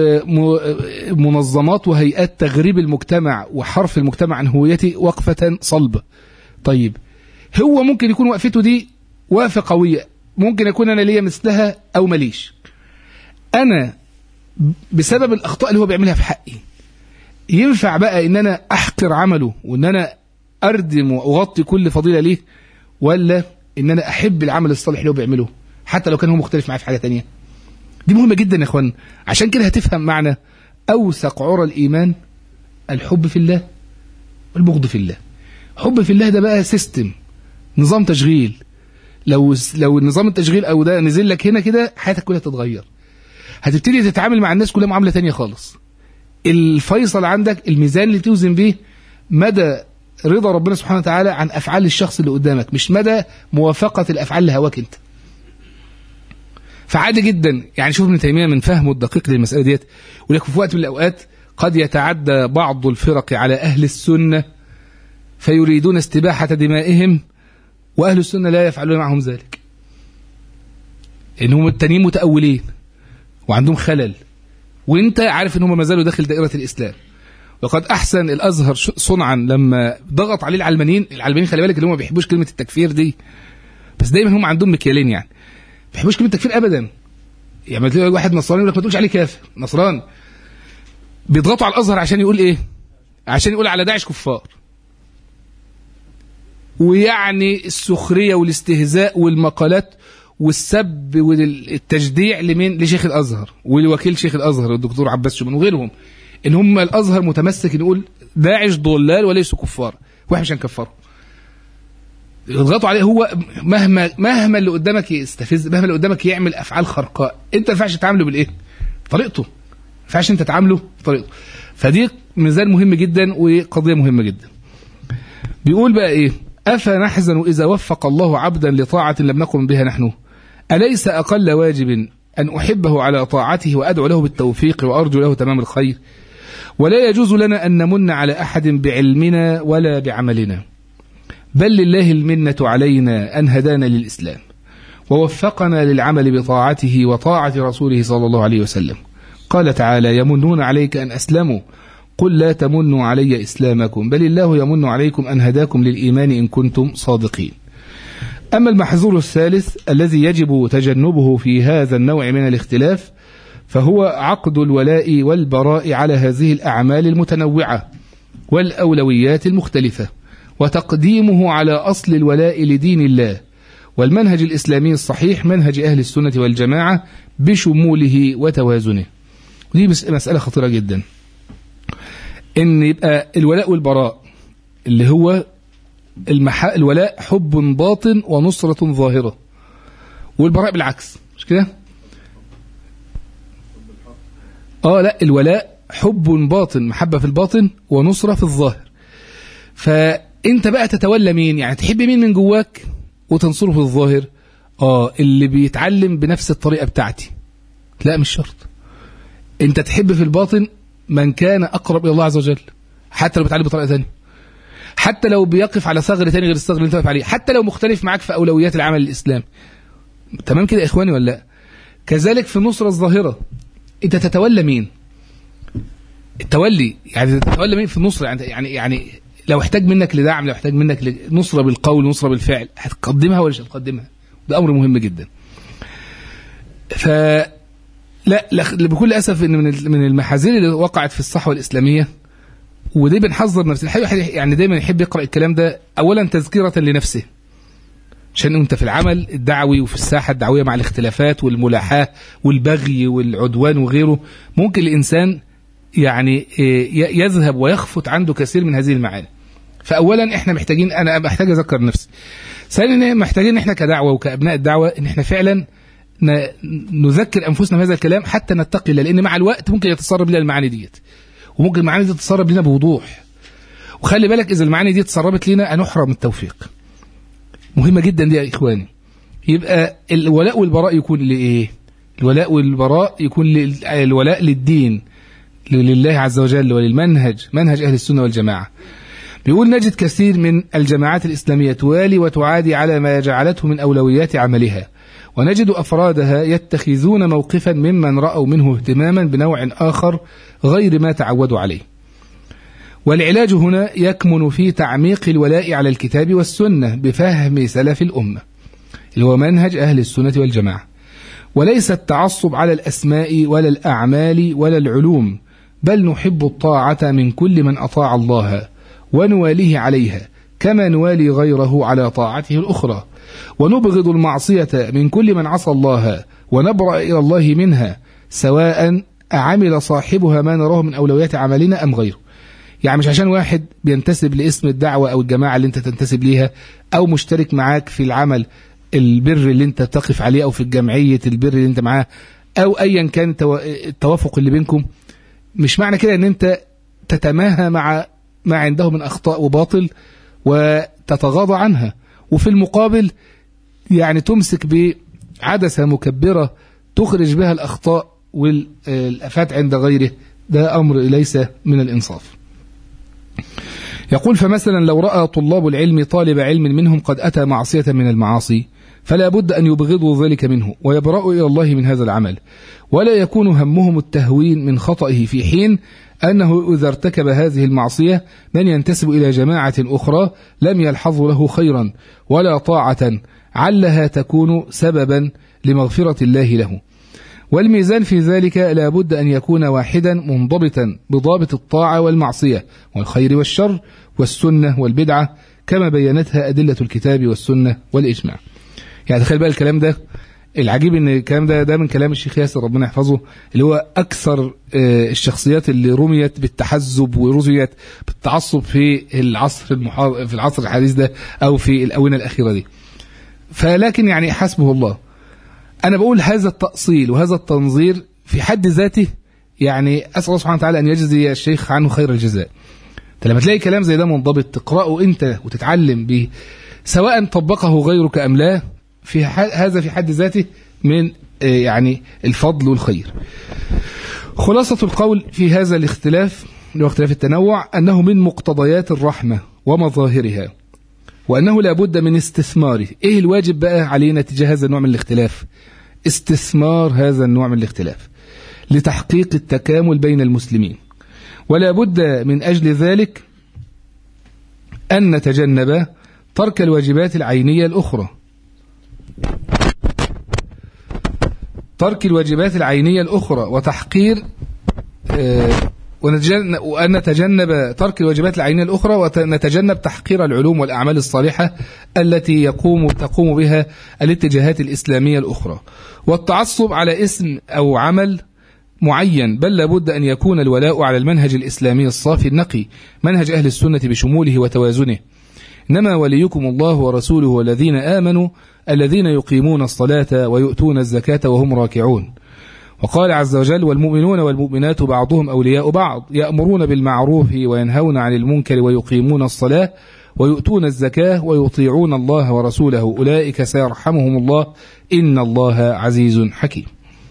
منظمات وهيئات تغريب المجتمع وحرف المجتمع عن هويته وقفة صلبة طيب هو ممكن يكون وقفته دي وقفة قوية ممكن يكون أنا ليا مثلها أو ماليش أنا بسبب الاخطاء اللي هو بيعملها في حقي ينفع بقى ان انا احقر عمله وان انا اردم واغطي كل فضيله ليه ولا ان انا احب العمل الصالح اللي هو بيعمله حتى لو كان هو مختلف معايا في حاجه تانية دي مهمه جدا يا اخوان عشان كده هتفهم معنى اوثق عرى الايمان الحب في الله والبغض في الله حب في الله ده بقى سيستم نظام تشغيل لو لو نظام التشغيل او ده نزل لك هنا كده حياتك كلها تتغير هتبتدي تتعامل مع الناس كلها معامله تانية خالص الفيصل عندك الميزان اللي توزن بيه مدى رضا ربنا سبحانه وتعالى عن افعال الشخص اللي قدامك مش مدى موافقه الافعال لهواك انت فعادي جدا يعني شوف ابن تيميه من فهمه الدقيق للمساله ديت ولكن في وقت من الاوقات قد يتعدى بعض الفرق على اهل السنه فيريدون استباحه دمائهم واهل السنه لا يفعلون معهم ذلك انهم التانيين متاولين وعندهم خلل وانت عارف ان هم ما زالوا داخل دائره الاسلام وقد احسن الازهر صنعا لما ضغط عليه العلمانيين العلمانيين خلي بالك اللي هم ما بيحبوش كلمه التكفير دي بس دايما هم عندهم مكيالين يعني ما بيحبوش كلمه التكفير ابدا يعني تلاقي واحد نصراني يقول لك ما تقولش عليه كافر نصراني بيضغطوا على الازهر عشان يقول ايه عشان يقول على داعش كفار ويعني السخريه والاستهزاء والمقالات والسب والتشجيع لمين لشيخ الازهر ولوكيل شيخ الازهر الدكتور عباس شومان وغيرهم ان هم الازهر متمسك نقول داعش ضلال وليسوا كفار واحنا مش هنكفره يضغطوا عليه هو مهما مهما اللي قدامك يستفز مهما اللي قدامك يعمل افعال خرقاء انت ما ينفعش تعامله بالايه؟ طريقته ما ينفعش انت تعامله بطريقته فدي ميزان مهم جدا وقضيه مهمه جدا بيقول بقى ايه افنحزن اذا وفق الله عبدا لطاعه لم نقم بها نحن اليس اقل واجب ان احبه على طاعته وادعو له بالتوفيق وارجو له تمام الخير ولا يجوز لنا ان نمن على احد بعلمنا ولا بعملنا بل لله المنة علينا أن هدانا للإسلام ووفقنا للعمل بطاعته وطاعة رسوله صلى الله عليه وسلم قال تعالى يمنون عليك أن أسلموا قل لا تمنوا علي إسلامكم بل الله يمن عليكم أن هداكم للإيمان إن كنتم صادقين أما المحظور الثالث الذي يجب تجنبه في هذا النوع من الاختلاف فهو عقد الولاء والبراء على هذه الأعمال المتنوعة والأولويات المختلفة وتقديمه على أصل الولاء لدين الله والمنهج الإسلامي الصحيح منهج أهل السنة والجماعة بشموله وتوازنه ودي مسألة خطيرة جدا إن يبقى الولاء والبراء اللي هو المح... الولاء حب باطن ونصرة ظاهرة والبراء بالعكس مش كده؟ اه لا الولاء حب باطن محبة في الباطن ونصرة في الظاهر فانت بقى تتولى مين يعني تحب مين من جواك وتنصره في الظاهر اه اللي بيتعلم بنفس الطريقة بتاعتي لا مش شرط انت تحب في الباطن من كان اقرب الى الله عز وجل حتى لو بيتعلم بطريقة ثانيه حتى لو بيقف على ثغر ثاني غير الثغر اللي انت واقف عليه حتى لو مختلف معاك في اولويات العمل الاسلامي تمام كده يا اخواني ولا لا كذلك في النصرة الظاهرة انت تتولى مين التولي يعني تتولى مين في النصرة يعني يعني يعني لو احتاج منك لدعم لو احتاج منك لنصرة بالقول نصرة بالفعل هتقدمها ولا مش هتقدمها ده امر مهم جدا ف لا, لا بكل اسف ان من من المحاذير اللي وقعت في الصحوه الاسلاميه ودي بنحذر نفسنا الحقيقه يعني دايما يحب يقرا الكلام ده اولا تذكره لنفسه عشان انت في العمل الدعوي وفي الساحه الدعويه مع الاختلافات والملاحاه والبغي والعدوان وغيره ممكن الانسان يعني يذهب ويخفت عنده كثير من هذه المعاني فاولا احنا محتاجين انا محتاج اذكر نفسي ثانيا محتاجين احنا كدعوه وكابناء الدعوه ان احنا فعلا نذكر انفسنا بهذا الكلام حتى نتقي الله لان مع الوقت ممكن يتسرب لنا المعاني ديت وممكن المعاني دي تتسرب لنا بوضوح وخلي بالك اذا المعاني دي اتسربت لنا هنحرم التوفيق مهمه جدا دي يا اخواني يبقى الولاء والبراء يكون لايه الولاء والبراء يكون الولاء للدين لله عز وجل وللمنهج منهج اهل السنه والجماعه بيقول نجد كثير من الجماعات الاسلاميه توالي وتعادي على ما جعلته من اولويات عملها ونجد افرادها يتخذون موقفا ممن راوا منه اهتماما بنوع اخر غير ما تعودوا عليه والعلاج هنا يكمن في تعميق الولاء على الكتاب والسنة بفهم سلف الأمة اللي هو منهج أهل السنة والجماعة وليس التعصب على الأسماء ولا الأعمال ولا العلوم بل نحب الطاعة من كل من أطاع الله ونواليه عليها كما نوالي غيره على طاعته الأخرى ونبغض المعصية من كل من عصى الله ونبرأ إلى الله منها سواء أعمل صاحبها ما نراه من أولويات عملنا أم غيره يعني مش عشان واحد بينتسب لاسم الدعوة أو الجماعة اللي أنت تنتسب ليها أو مشترك معاك في العمل البر اللي أنت تقف عليه أو في الجمعية البر اللي أنت معاه أو أيا كان التوافق اللي بينكم مش معنى كده أن أنت تتماهى مع ما عنده من أخطاء وباطل وتتغاضى عنها وفي المقابل يعني تمسك بعدسة مكبرة تخرج بها الأخطاء والأفات عند غيره ده أمر ليس من الإنصاف يقول فمثلا لو رأى طلاب العلم طالب علم منهم قد أتى معصية من المعاصي فلا بد أن يبغضوا ذلك منه ويبرأوا إلى الله من هذا العمل ولا يكون همهم التهوين من خطئه في حين أنه إذا ارتكب هذه المعصية من ينتسب إلى جماعة أخرى لم يلحظ له خيرا ولا طاعة علها تكون سببا لمغفرة الله له والميزان في ذلك لا بد أن يكون واحدا منضبطا بضابط الطاعة والمعصية والخير والشر والسنة والبدعة كما بينتها أدلة الكتاب والسنة والإجماع يعني تخيل بقى الكلام ده العجيب ان الكلام ده ده من كلام الشيخ ياسر ربنا يحفظه اللي هو اكثر الشخصيات اللي رميت بالتحزب ورزيت بالتعصب في العصر المحاضر في العصر الحديث ده او في الاونه الاخيره دي. فلكن يعني حسبه الله. انا بقول هذا التاصيل وهذا التنظير في حد ذاته يعني اسال الله سبحانه وتعالى ان يجزي الشيخ عنه خير الجزاء. انت لما تلاقي كلام زي ده منضبط تقراه انت وتتعلم به سواء طبقه غيرك ام لا في هذا في حد ذاته من يعني الفضل والخير خلاصة القول في هذا الاختلاف اللي هو اختلاف التنوع أنه من مقتضيات الرحمة ومظاهرها وأنه لا بد من استثماره إيه الواجب بقى علينا تجاه هذا النوع من الاختلاف استثمار هذا النوع من الاختلاف لتحقيق التكامل بين المسلمين ولا بد من أجل ذلك أن نتجنب ترك الواجبات العينية الأخرى ترك الواجبات العينية الأخرى وتحقير وأن نتجنب ترك الواجبات العينية الأخرى ونتجنب تحقير العلوم والأعمال الصالحة التي يقوم تقوم بها الاتجاهات الإسلامية الأخرى والتعصب على اسم أو عمل معين بل لابد أن يكون الولاء على المنهج الإسلامي الصافي النقي منهج أهل السنة بشموله وتوازنه إنما وليكم الله ورسوله والذين آمنوا الذين يقيمون الصلاة ويؤتون الزكاة وهم راكعون وقال عز وجل والمؤمنون والمؤمنات بعضهم أولياء بعض يأمرون بالمعروف وينهون عن المنكر ويقيمون الصلاة ويؤتون الزكاة ويطيعون الله ورسوله أولئك سيرحمهم الله إن الله عزيز حكيم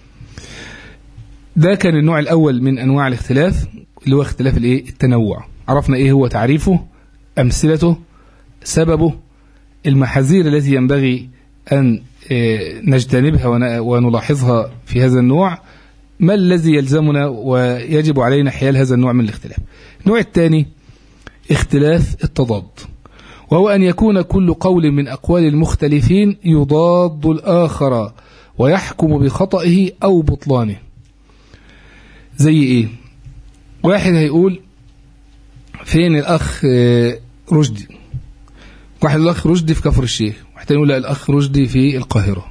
ده كان النوع الأول من أنواع الاختلاف اللي هو اختلاف الايه التنوع عرفنا ايه هو تعريفه أمثلته سببه المحاذير التي ينبغي أن نجتنبها ونلاحظها في هذا النوع ما الذي يلزمنا ويجب علينا حيال هذا النوع من الاختلاف النوع الثاني اختلاف التضاد وهو أن يكون كل قول من أقوال المختلفين يضاد الآخر ويحكم بخطئه أو بطلانه زي إيه واحد هيقول فين الأخ رشدي واحد يقول الأخ رشدي في كفر الشيخ واحد يقول لا الأخ رشدي في القاهرة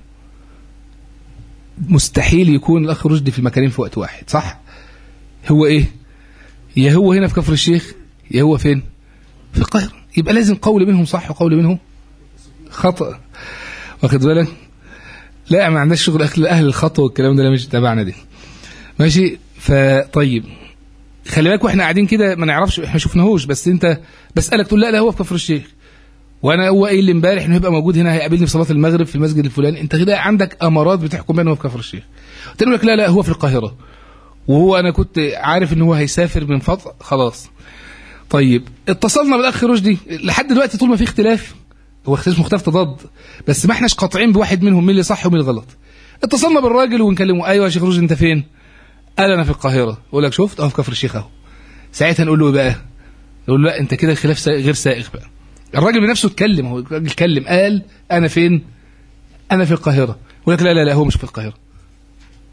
مستحيل يكون الأخ رشدي في المكانين في وقت واحد صح هو إيه يا هو هنا في كفر الشيخ يا هو فين في القاهرة يبقى لازم قول منهم صح وقول منهم خطأ واخد بالك لا ما عندناش شغل أهل أهل الخطأ والكلام ده مش تبعنا دي ماشي فطيب خلي بالك واحنا قاعدين كده ما نعرفش احنا شفناهوش بس انت بسالك تقول لا لا هو في كفر الشيخ وانا هو قايل لي امبارح انه هيبقى موجود هنا هيقابلني في صلاه المغرب في المسجد الفلاني انت كده عندك امارات بتحكم بانه في كفر الشيخ تقول لك لا لا هو في القاهره وهو انا كنت عارف ان هو هيسافر من فتره خلاص طيب اتصلنا بالاخ رشدي لحد دلوقتي طول ما في اختلاف هو اختلاف مختلف تضاد بس ما احناش قاطعين بواحد منهم مين اللي صح ومين الغلط اتصلنا بالراجل ونكلمه ايوه يا شيخ رشدي انت فين قال انا في القاهره يقول لك شفت اهو في كفر الشيخ اهو ساعتها نقول له ايه بقى نقول له لا انت كده خلاف غير سائغ بقى الراجل بنفسه اتكلم هو الراجل اتكلم قال انا فين انا في القاهره يقول لك لا لا لا هو مش في القاهره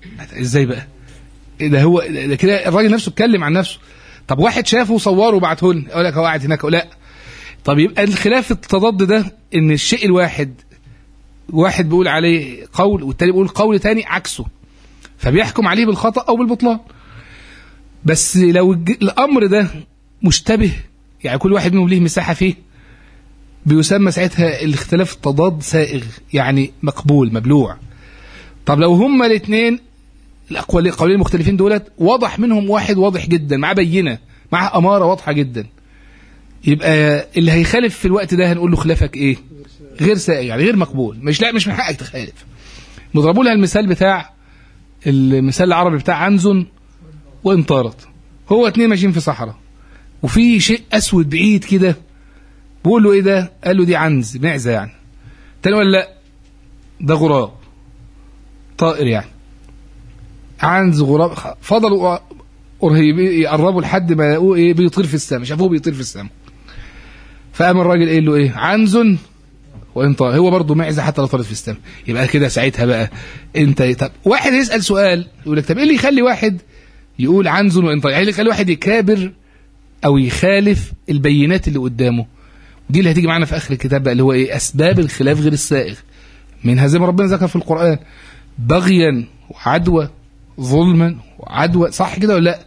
ازاي بقى ده هو ده كده الراجل نفسه اتكلم عن نفسه طب واحد شافه وصوره وبعته لنا يقول لك هو قاعد هناك لا طب يبقى الخلاف التضاد ده ان الشيء الواحد واحد بيقول عليه قول والتاني بيقول قول تاني عكسه فبيحكم عليه بالخطأ او بالبطلان بس لو الج- الامر ده مشتبه يعني كل واحد منهم ليه مساحه فيه بيسمى ساعتها الاختلاف التضاد سائغ يعني مقبول مبلوع طب لو هما الاثنين الاقوال القولين المختلفين دولت واضح منهم واحد واضح جدا معاه بينه معاه اماره واضحه جدا يبقى اللي هيخالف في الوقت ده هنقول له خلافك ايه غير سائغ يعني غير مقبول مش لا مش من حقك تخالف نضربوا لها المثال بتاع المثال العربي بتاع عنزن وانطارت هو اتنين ماشيين في صحراء وفي شيء اسود بعيد كده بقول له ايه ده قال له دي عنز معزه يعني تاني ولا لا ده غراب طائر يعني عنز غراب خ- فضلوا قريبين يقربوا لحد ما لقوه ايه بيطير في السماء شافوه بيطير في السماء فقام الراجل قايل له ايه عنز وانت هو برضه معزه حتى لو طارت في السماء يبقى كده ساعتها بقى انت طب واحد يسال سؤال يقول لك طب ايه اللي يخلي واحد يقول عنز وانت يعني إيه اللي يخلي واحد يكابر او يخالف البينات اللي قدامه دي اللي هتيجي معانا في اخر الكتاب بقى اللي هو ايه اسباب الخلاف غير السائغ منها زي ما ربنا ذكر في القران بغيا وعدوى ظلما وعدوى صح كده ولا لا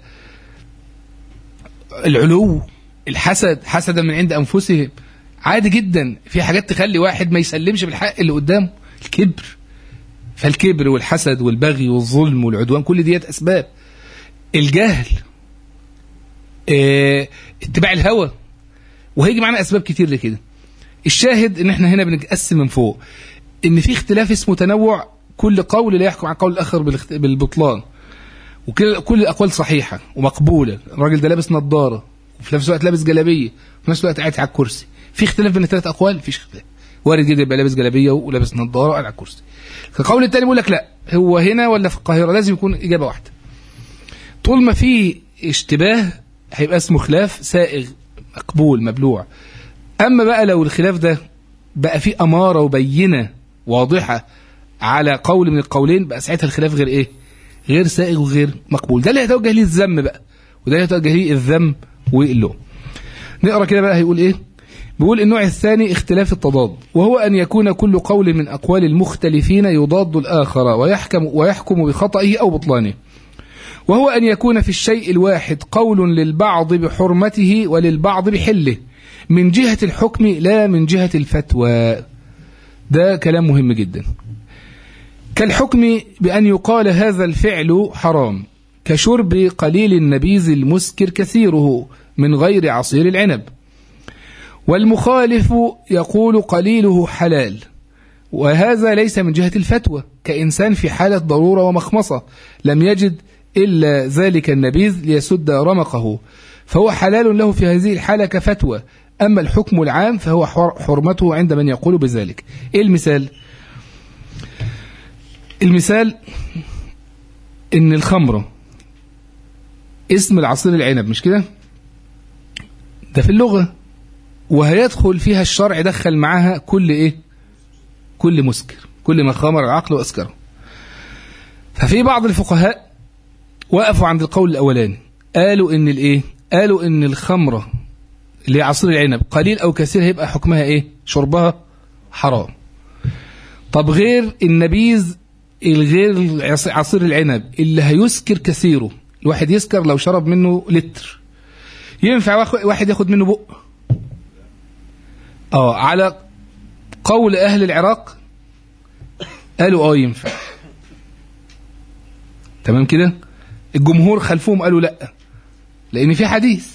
العلو الحسد حسدا من عند انفسهم عادي جدا في حاجات تخلي واحد ما يسلمش بالحق اللي قدامه الكبر فالكبر والحسد والبغي والظلم والعدوان كل ديت اسباب الجهل اه اتباع الهوى وهيجي معانا اسباب كتير لكده الشاهد ان احنا هنا بنقسم من فوق ان في اختلاف اسمه تنوع كل قول لا يحكم عن قول الاخر بالاخت- بالبطلان وكل كل الاقوال صحيحه ومقبوله الراجل ده لابس نظاره وفي نفس الوقت لابس جلابيه وفي نفس الوقت قاعد على الكرسي في اختلاف بين الثلاث اقوال مفيش اختلاف وارد جدا يبقى لابس جلابيه ولابس نظاره وقاعد على الكرسي القول الثاني بيقول لك لا هو هنا ولا في القاهره لازم يكون اجابه واحده طول ما في اشتباه هيبقى اسمه خلاف سائغ مقبول مبلوع اما بقى لو الخلاف ده بقى فيه اماره وبينه واضحه على قول من القولين بقى ساعتها الخلاف غير ايه غير سائغ وغير مقبول ده اللي هيتوجه ليه الذم بقى وده اللي هيتوجه ليه الذم واللوم نقرا كده بقى هيقول ايه بيقول النوع الثاني اختلاف التضاد وهو ان يكون كل قول من اقوال المختلفين يضاد الاخر ويحكم ويحكم بخطئه او بطلانه وهو أن يكون في الشيء الواحد قول للبعض بحرمته وللبعض بحله من جهة الحكم لا من جهة الفتوى ده كلام مهم جدا كالحكم بأن يقال هذا الفعل حرام كشرب قليل النبيذ المسكر كثيره من غير عصير العنب والمخالف يقول قليله حلال وهذا ليس من جهة الفتوى كإنسان في حالة ضرورة ومخمصة لم يجد إلا ذلك النبيذ ليسد رمقه فهو حلال له في هذه الحالة كفتوى أما الحكم العام فهو حر- حرمته عند من يقول بذلك إيه المثال المثال إن الخمرة اسم العصير العنب مش كده ده في اللغة وهيدخل فيها الشرع دخل معاها كل إيه كل مسكر كل ما خمر العقل وأسكره ففي بعض الفقهاء وقفوا عند القول الأولاني قالوا إن الإيه قالوا إن الخمرة اللي هي عصير العنب قليل أو كثير هيبقى حكمها إيه شربها حرام طب غير النبيذ الغير عصير العنب اللي هيسكر كثيره الواحد يسكر لو شرب منه لتر ينفع واخ- واحد ياخد منه بق اه على قول أهل العراق قالوا اه ينفع تمام كده الجمهور خلفهم قالوا لا لأن في حديث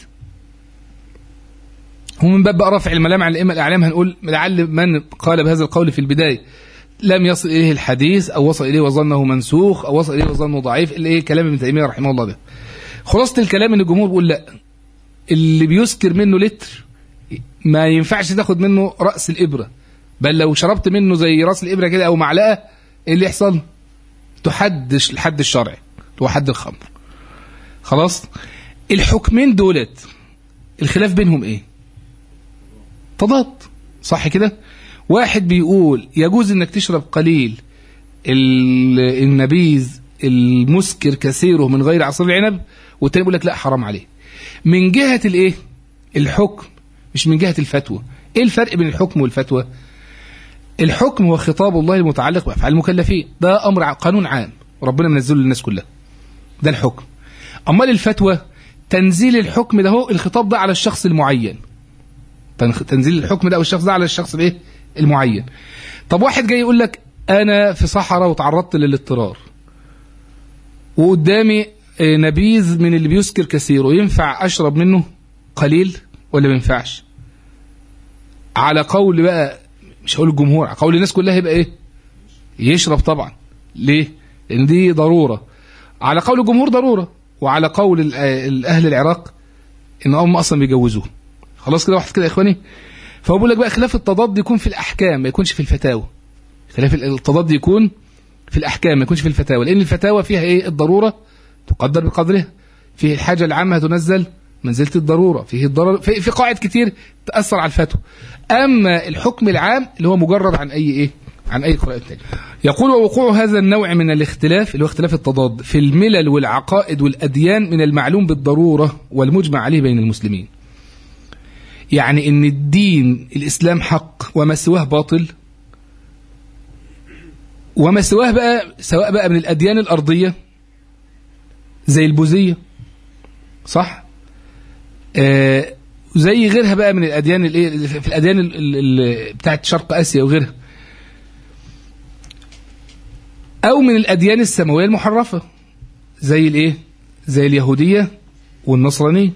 هو من باب بقى رفع الملام عن الأئمة الأعلام هنقول لعل من قال بهذا القول في البداية لم يصل إليه الحديث أو وصل إليه وظنه منسوخ أو وصل إليه وظنه ضعيف اللي إيه كلام ابن تيمية رحمه الله ده خلاصة الكلام إن الجمهور بيقول لا اللي بيسكر منه لتر ما ينفعش تاخد منه رأس الإبرة بل لو شربت منه زي رأس الإبرة كده أو معلقة إيه اللي يحصل تحدش الحد الشرعي هو حد الخمر خلاص الحكمين دولت الخلاف بينهم ايه تضاد صح كده واحد بيقول يجوز انك تشرب قليل ال- النبيذ المسكر كثيره من غير عصير العنب والتاني بيقول لك لا حرام عليه من جهة الايه الحكم مش من جهة الفتوى ايه الفرق بين الحكم والفتوى الحكم هو خطاب الله المتعلق بافعال المكلفين ده امر قانون عام ربنا منزله للناس كلها ده الحكم امال الفتوى تنزيل الحكم ده هو الخطاب ده على الشخص المعين تنزيل الحكم ده او الشخص ده على الشخص الايه المعين طب واحد جاي يقول لك انا في صحراء وتعرضت للاضطرار وقدامي نبيذ من اللي بيسكر كثير وينفع اشرب منه قليل ولا ما ينفعش على قول بقى مش هقول الجمهور على قول الناس كلها يبقى ايه يشرب طبعا ليه لان دي ضروره على قول الجمهور ضروره وعلى قول اهل العراق ان هم اصلا بيجوزوه خلاص كده واحد كده يا اخواني فهو بيقول لك بقى خلاف التضاد يكون في الاحكام ما يكونش في الفتاوى خلاف التضاد يكون في الاحكام ما يكونش في الفتاوى لان الفتاوى فيها ايه الضروره تقدر بقدرها فيه الحاجه العامه تنزل منزله الضروره فيه الضرر في, في قواعد كتير تاثر على الفتوى اما الحكم العام اللي هو مجرد عن اي ايه عن اي قراءه تانية يقول ووقوع هذا النوع من الاختلاف اللي هو اختلاف التضاد في الملل والعقائد والاديان من المعلوم بالضروره والمجمع عليه بين المسلمين يعني ان الدين الاسلام حق وما سواه باطل وما سواه بقى سواء بقى من الاديان الارضيه زي البوذيه صح آه زي غيرها بقى من الاديان الايه في الاديان بتاعت شرق اسيا وغيرها او من الاديان السماويه المحرفه زي الايه زي اليهوديه والنصرانيه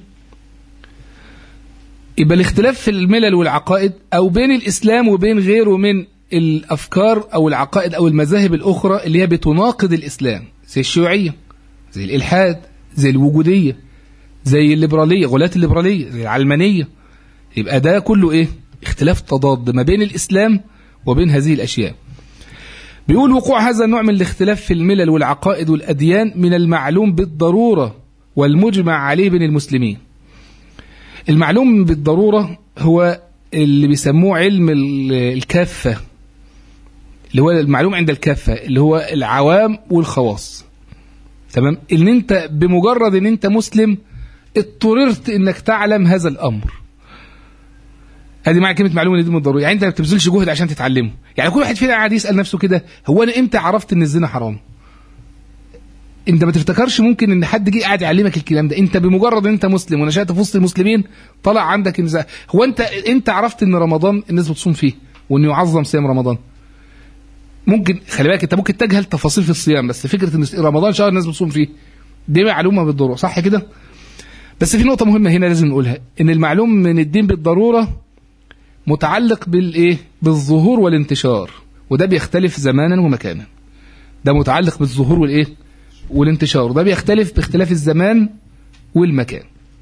يبقى الاختلاف في الملل والعقائد او بين الاسلام وبين غيره من الافكار او العقائد او المذاهب الاخرى اللي هي بتناقض الاسلام زي الشيوعيه زي الالحاد زي الوجوديه زي الليبراليه غلاة الليبراليه زي العلمانيه يبقى ده كله ايه اختلاف تضاد ما بين الاسلام وبين هذه الاشياء بيقول وقوع هذا النوع من الاختلاف في الملل والعقائد والاديان من المعلوم بالضروره والمجمع عليه بين المسلمين المعلوم بالضروره هو اللي بيسموه علم الكافه اللي هو المعلوم عند الكافه اللي هو العوام والخواص تمام ان انت بمجرد ان انت مسلم اضطررت انك تعلم هذا الامر هذه معنى كلمه معلومه دي من الضروري يعني انت ما بتبذلش جهد عشان تتعلمه يعني كل واحد فينا قاعد يسال نفسه كده هو انا امتى عرفت ان الزنا حرام انت ما تفتكرش ممكن ان حد جه قاعد يعلمك الكلام ده انت بمجرد ان انت مسلم ونشات في وسط المسلمين طلع عندك انزاع هو انت انت عرفت ان رمضان الناس بتصوم فيه وانه يعظم صيام رمضان ممكن خلي بالك انت ممكن تجهل تفاصيل في الصيام بس فكره ان رمضان شهر الناس بتصوم فيه دي معلومه بالضروره صح كده بس في نقطه مهمه هنا لازم نقولها ان المعلوم من الدين بالضروره متعلق بالايه بالظهور والانتشار وده بيختلف زمانا ومكانا ده متعلق بالظهور والايه والانتشار وده بيختلف باختلاف الزمان والمكان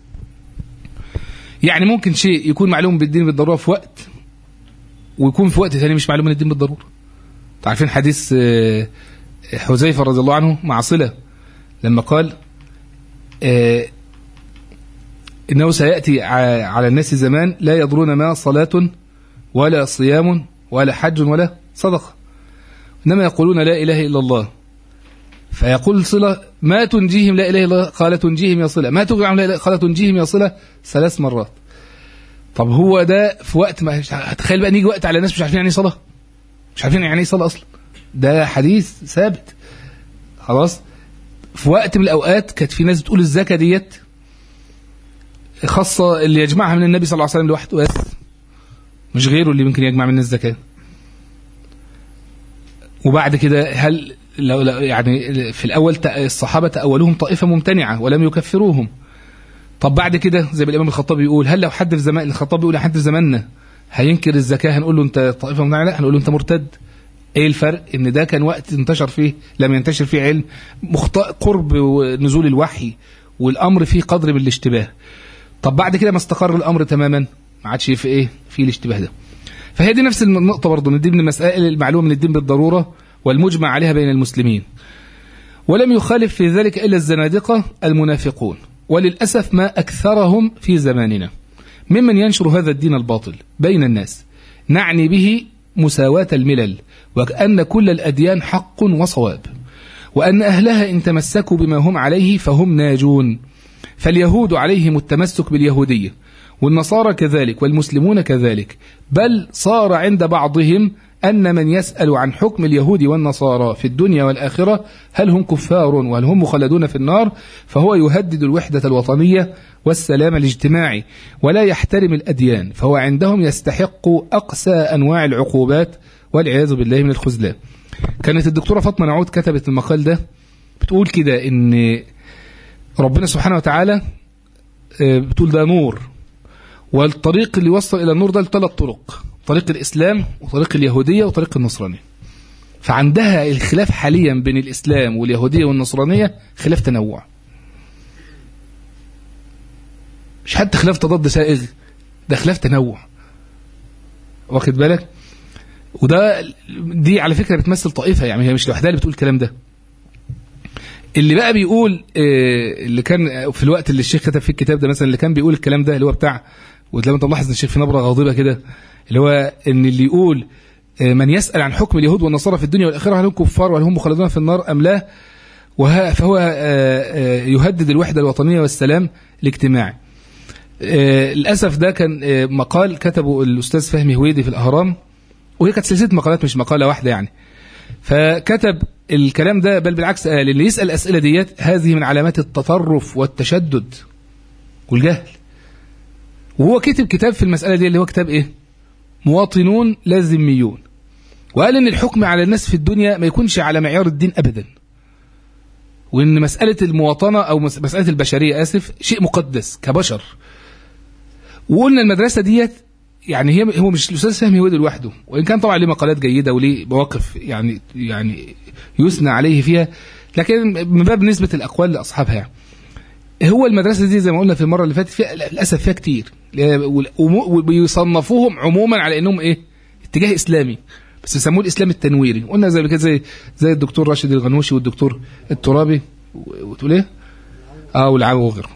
يعني ممكن شيء يكون معلوم بالدين بالضروره في وقت ويكون في وقت ثاني مش معلوم من الدين بالضروره عارفين حديث حذيفه رضي الله عنه مع صله لما قال إنه سيأتي على الناس زمان لا يضرون ما صلاة ولا صيام ولا حج ولا صدقة إنما يقولون لا إله إلا الله فيقول صلة ما تنجيهم لا إله إلا الله قال تنجيهم يا صلة ما تغنيهم لا إله قال تنجيهم يا صلة ثلاث مرات طب هو ده في وقت ما هتخيل بقى نيجي وقت على ناس مش عارفين يعني ايه صلاة مش عارفين يعني ايه صلاة أصلا ده حديث ثابت خلاص في وقت من الأوقات كانت في ناس بتقول الزكاة ديت خاصة اللي يجمعها من النبي صلى الله عليه وسلم لوحده بس مش غيره اللي ممكن يجمع من الزكاة وبعد كده هل لو يعني في الأول الصحابة تأولوهم طائفة ممتنعة ولم يكفروهم طب بعد كده زي ما الإمام الخطابي يقول هل لو حد في زمان الخطاب بيقول حد في زماننا هينكر الزكاة هنقول له أنت طائفة ممتنعة لا هنقول له أنت مرتد ايه الفرق ان ده كان وقت انتشر فيه لم ينتشر فيه علم مخطئ قرب نزول الوحي والامر فيه قدر من الاشتباه طب بعد كده ما استقر الامر تماما ما عادش في ايه في الاشتباه ده فهي دي نفس النقطه برضه ان دي من المسائل المعلومه من الدين بالضروره والمجمع عليها بين المسلمين ولم يخالف في ذلك الا الزنادقه المنافقون وللاسف ما اكثرهم في زماننا ممن ينشر هذا الدين الباطل بين الناس نعني به مساواة الملل وكأن كل الأديان حق وصواب وأن أهلها إن تمسكوا بما هم عليه فهم ناجون فاليهود عليهم التمسك باليهودية والنصارى كذلك والمسلمون كذلك بل صار عند بعضهم أن من يسأل عن حكم اليهود والنصارى في الدنيا والآخرة هل هم كفار وهل هم مخلدون في النار فهو يهدد الوحدة الوطنية والسلام الاجتماعي ولا يحترم الأديان فهو عندهم يستحق أقسى أنواع العقوبات والعياذ بالله من الخذلان كانت الدكتورة فاطمة نعود كتبت المقال ده بتقول كده إن ربنا سبحانه وتعالى بتقول ده نور والطريق اللي يوصل إلى النور ده لثلاث طرق طريق الإسلام وطريق اليهودية وطريق النصرانية فعندها الخلاف حاليا بين الإسلام واليهودية والنصرانية خلاف تنوع مش حتى خلاف تضاد سائغ ده خلاف تنوع واخد بالك وده دي على فكرة بتمثل طائفة يعني هي مش لوحدها اللي بتقول الكلام ده اللي بقى بيقول اللي كان في الوقت اللي الشيخ كتب فيه الكتاب ده مثلا اللي كان بيقول الكلام ده اللي هو بتاع ولما انت ملاحظ ان الشيخ في نبره غاضبه كده اللي هو ان اللي يقول من يسأل عن حكم اليهود والنصارى في الدنيا والآخرة هل هم كفار وهل هم مخلدون في النار أم لا فهو يهدد الوحدة الوطنية والسلام الاجتماعي للأسف ده كان مقال كتبه الأستاذ فهمي هويدي في الأهرام وهي كانت سلسلة مقالات مش مقالة واحدة يعني فكتب الكلام ده بل بالعكس قال اللي يسأل الأسئلة ديت هذه من علامات التطرف والتشدد والجهل وهو كتب كتاب في المسألة دي اللي هو كتاب إيه مواطنون لا ذميون وقال ان الحكم على الناس في الدنيا ما يكونش على معيار الدين ابدا وان مسألة المواطنة او مسألة البشرية اسف شيء مقدس كبشر وقلنا المدرسة ديت يعني هي هو مش الاستاذ فهمي هو لوحده وان كان طبعا ليه مقالات جيده وليه مواقف يعني يعني يثنى عليه فيها لكن من باب نسبه الاقوال لاصحابها يعني. هو المدرسه دي زي ما قلنا في المره اللي فاتت فيها للاسف فيها كتير وبيصنفوهم عموما على انهم ايه اتجاه اسلامي بس يسموه الاسلام التنويري قلنا زي كده زي زي الدكتور راشد الغنوشي والدكتور الترابي وتقول ايه اه والعاب وغيره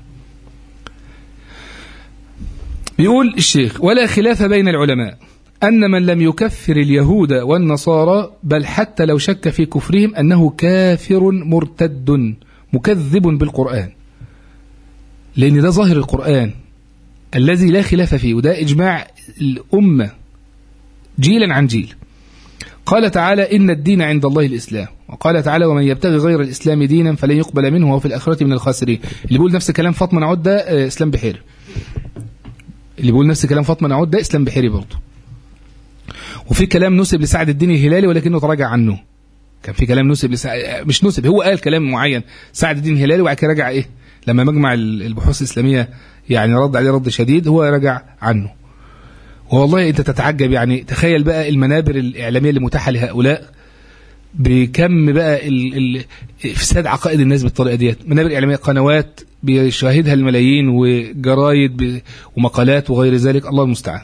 بيقول الشيخ ولا خلاف بين العلماء أن من لم يكفر اليهود والنصارى بل حتى لو شك في كفرهم أنه كافر مرتد مكذب بالقرآن لأن ده ظاهر القرآن الذي لا خلاف فيه وده إجماع الأمة جيلا عن جيل قال تعالى إن الدين عند الله الإسلام وقال تعالى ومن يبتغي غير الإسلام دينا فلن يقبل منه وهو في الآخرة من الخاسرين اللي بيقول نفس كلام فاطمة نعود ده إسلام بحير اللي بيقول نفس كلام فاطمة نعود ده إسلام بحيري برضه وفي كلام نسب لسعد الدين الهلالي ولكنه تراجع عنه كان في كلام نسب لسعد مش نسب هو قال كلام معين سعد الدين الهلالي وبعد كده رجع ايه لما مجمع البحوث الاسلاميه يعني رد عليه رد شديد هو رجع عنه والله انت تتعجب يعني تخيل بقى المنابر الاعلاميه اللي متاحه لهؤلاء بكم بقى افساد عقائد الناس بالطريقه ديت منابر اعلاميه قنوات بيشاهدها الملايين وجرايد ومقالات وغير ذلك الله المستعان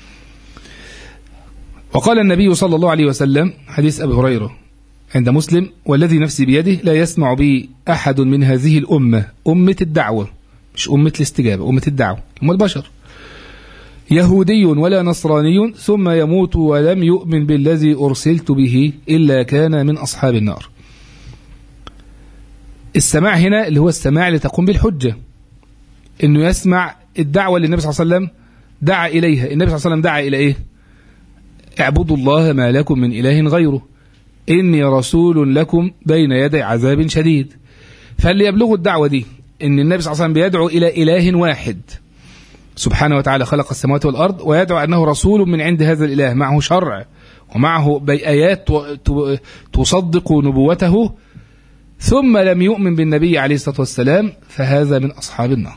وقال النبي صلى الله عليه وسلم حديث أبي هريرة عند مسلم والذي نفسي بيده لا يسمع بي أحد من هذه الأمة أمة الدعوة مش أمة الاستجابة أمة الدعوة هم البشر يهودي ولا نصراني ثم يموت ولم يؤمن بالذي أرسلت به إلا كان من أصحاب النار السماع هنا اللي هو السماع اللي تقوم بالحجة انه يسمع الدعوة اللي النبي صلى الله عليه وسلم دعا إليها النبي صلى الله عليه وسلم دعا إلى إيه اعبدوا الله ما لكم من إله غيره إني رسول لكم بين يدي عذاب شديد فاللي يبلغوا الدعوة دي إن النبي صلى الله عليه وسلم بيدعو إلى إله واحد سبحانه وتعالى خلق السماوات والأرض ويدعو أنه رسول من عند هذا الإله معه شرع ومعه آيات تصدق نبوته ثم لم يؤمن بالنبي عليه الصلاة والسلام فهذا من أصحاب النار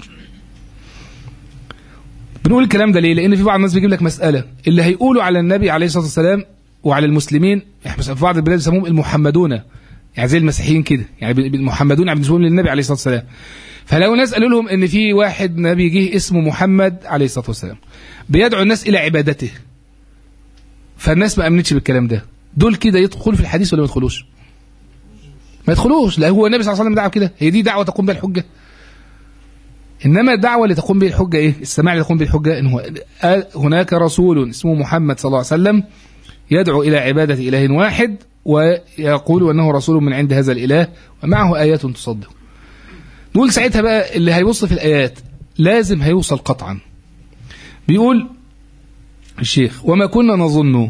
بنقول الكلام ده ليه لأن في بعض الناس بيجيب لك مسألة اللي هيقولوا على النبي عليه الصلاة والسلام وعلى المسلمين في بعض البلاد يسموهم المحمدون يعني زي المسيحيين كده يعني المحمدون بالنسبه للنبي عليه الصلاه والسلام فلو ناس قالوا لهم ان في واحد نبي جه اسمه محمد عليه الصلاه والسلام بيدعو الناس الى عبادته فالناس ما امنتش بالكلام ده دول كده يدخلوا في الحديث ولا ما يدخلوش ما يدخلوش لا هو النبي صلى الله عليه وسلم دعا كده هي دي دعوه تقوم بها الحجه انما الدعوه اللي تقوم بها الحجه ايه السماع اللي تقوم بها الحجه ان هو هناك رسول اسمه محمد صلى الله عليه وسلم يدعو الى عباده اله واحد ويقول أنه رسول من عند هذا الإله ومعه آيات تصدق نقول ساعتها بقى اللي هيبص في الآيات لازم هيوصل قطعا بيقول الشيخ وما كنا نظن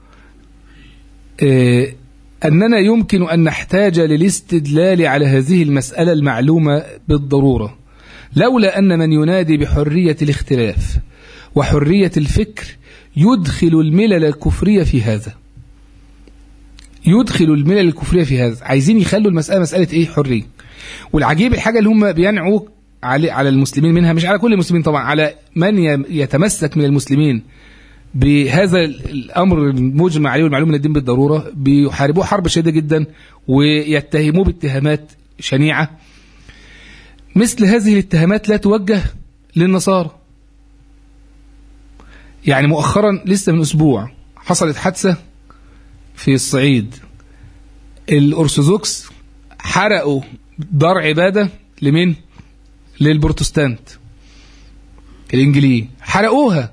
آه، أننا يمكن أن نحتاج للاستدلال على هذه المسألة المعلومة بالضرورة لولا أن من ينادي بحرية الاختلاف وحرية الفكر يدخل الملل الكفرية في هذا يدخل الملل الكفرية في هذا عايزين يخلوا المسألة مسألة إيه حرية والعجيب الحاجة اللي هم بينعوا على على المسلمين منها مش على كل المسلمين طبعا على من يتمسك من المسلمين بهذا الامر المجمع عليه والمعلوم من الدين بالضروره بيحاربوه حرب شديده جدا ويتهموه باتهامات شنيعه مثل هذه الاتهامات لا توجه للنصارى يعني مؤخرا لسه من اسبوع حصلت حادثه في الصعيد الارثوذكس حرقوا دار عباده لمين للبروتستانت الانجليين حرقوها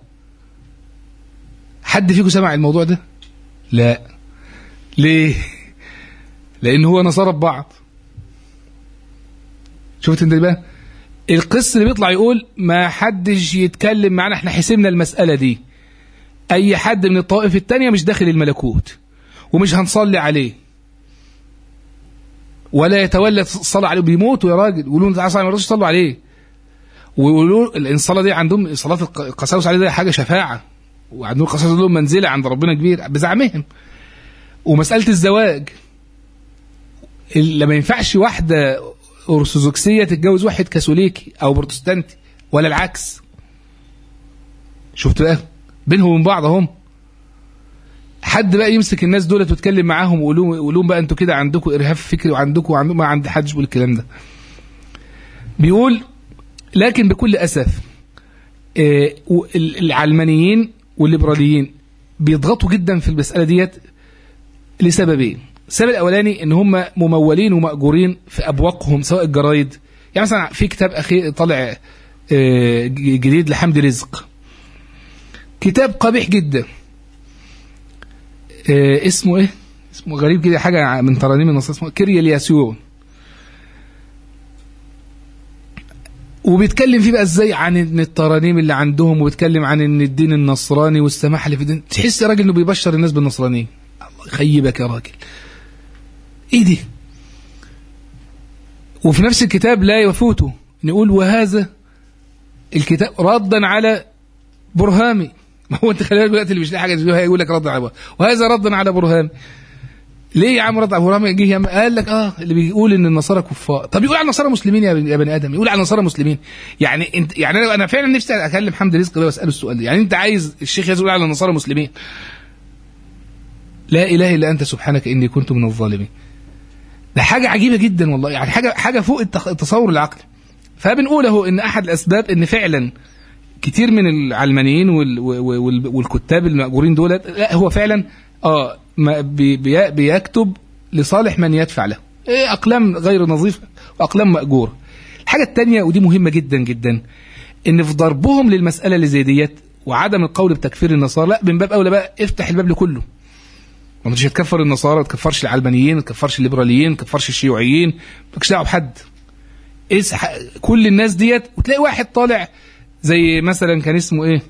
حد فيكم سمع الموضوع ده لا ليه لان هو نصارى ببعض شفت انت بقى القس اللي بيطلع يقول ما حدش يتكلم معانا احنا حسبنا المسألة دي اي حد من الطائف التانية مش داخل الملكوت ومش هنصلي عليه ولا يتولى الصلاة عليه بيموتوا يا راجل يقولوا انت عايز ما يرضوش يصلوا عليه ويقولوا الصلاة دي عندهم صلاة القساوس عليه ده حاجة شفاعة وعندهم القساوس لهم منزلة عند ربنا كبير بزعمهم ومسألة الزواج لما ينفعش واحدة أرثوذكسية تتجوز واحد كاثوليكي أو بروتستانتي ولا العكس شفت بقى بينهم وبين بعض اهم حد بقى يمسك الناس دولت ويتكلم معاهم ويقول لهم بقى انتوا كده عندكم ارهاب فكري وعندكم وعندكم ما عند حدش بيقول الكلام ده بيقول لكن بكل اسف آه العلمانيين والليبراليين بيضغطوا جدا في المساله ديت لسببين السبب الاولاني ان هم ممولين وماجورين في ابواقهم سواء الجرايد يعني مثلا في كتاب اخير طالع آه جديد لحمد رزق كتاب قبيح جدا آه اسمه ايه اسمه غريب كده حاجه من ترانيم النصارى اسمه كيريالياسيون وبيتكلم فيه بقى ازاي عن ان الترانيم اللي عندهم وبيتكلم عن ان الدين النصراني والسماح اللي في الدين تحس يا راجل انه بيبشر الناس بالنصرانيه الله يخيبك يا راجل ايه دي وفي نفس الكتاب لا يفوته نقول وهذا الكتاب ردا على برهامي ما هو انت خلي بالك دلوقتي اللي مش لاقي حاجه يقول لك رد على برهامي وهذا ردا على برهامي ليه يا عم رد على برهامي جه قال لك اه اللي بيقول ان النصارى كفار طب يقول على النصارى مسلمين يا بني ادم يقول على النصارى مسلمين يعني انت يعني انا انا فعلا نفسي اكلم حمد رزق ده واساله السؤال ده يعني انت عايز الشيخ يقول على النصارى مسلمين لا اله الا انت سبحانك اني كنت من الظالمين ده حاجه عجيبه جدا والله يعني حاجه حاجه فوق التصور العقلي فبنقول اهو ان احد الاسباب ان فعلا كتير من العلمانيين وال وال والكتاب المأجورين دولت لا هو فعلا اه بي بيكتب لصالح من يدفع له إيه اقلام غير نظيفه واقلام مأجوره الحاجه الثانيه ودي مهمه جدا جدا ان في ضربهم للمساله اللي زي ديت وعدم القول بتكفير النصارى لا من باب اولى بقى افتح الباب لكله ما انتش هتكفر النصارى ما تكفرش العلمانيين ما تكفرش الليبراليين ما تكفرش الشيوعيين مالكش دعوه بحد اسح كل الناس ديت وتلاقي واحد طالع زي مثلا كان اسمه ايه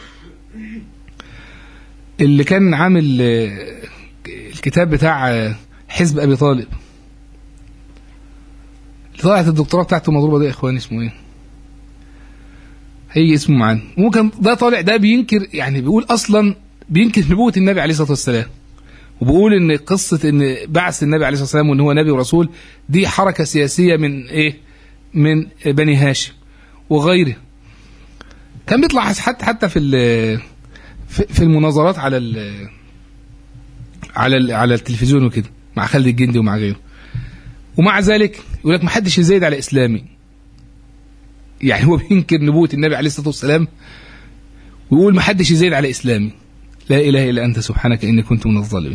اللي كان عامل الكتاب بتاع حزب ابي طالب اللي طلعت الدكتوراه بتاعته مضروبه ده يا اخوان اسمه ايه هيجي اسمه معانا ممكن ده طالع ده بينكر يعني بيقول اصلا بينكر نبوه النبي عليه الصلاه والسلام وبيقول ان قصه ان بعث النبي عليه الصلاه والسلام وان هو نبي ورسول دي حركه سياسيه من ايه من بني هاشم وغيره كان بيطلع حتى حتى في في المناظرات على ال على ال على التلفزيون وكده مع خالد الجندي ومع غيره ومع ذلك يقول لك ما حدش يزايد على اسلامي يعني هو بينكر نبوة النبي عليه الصلاة والسلام ويقول ما حدش يزايد على اسلامي لا اله الا انت سبحانك اني كنت من الظالمين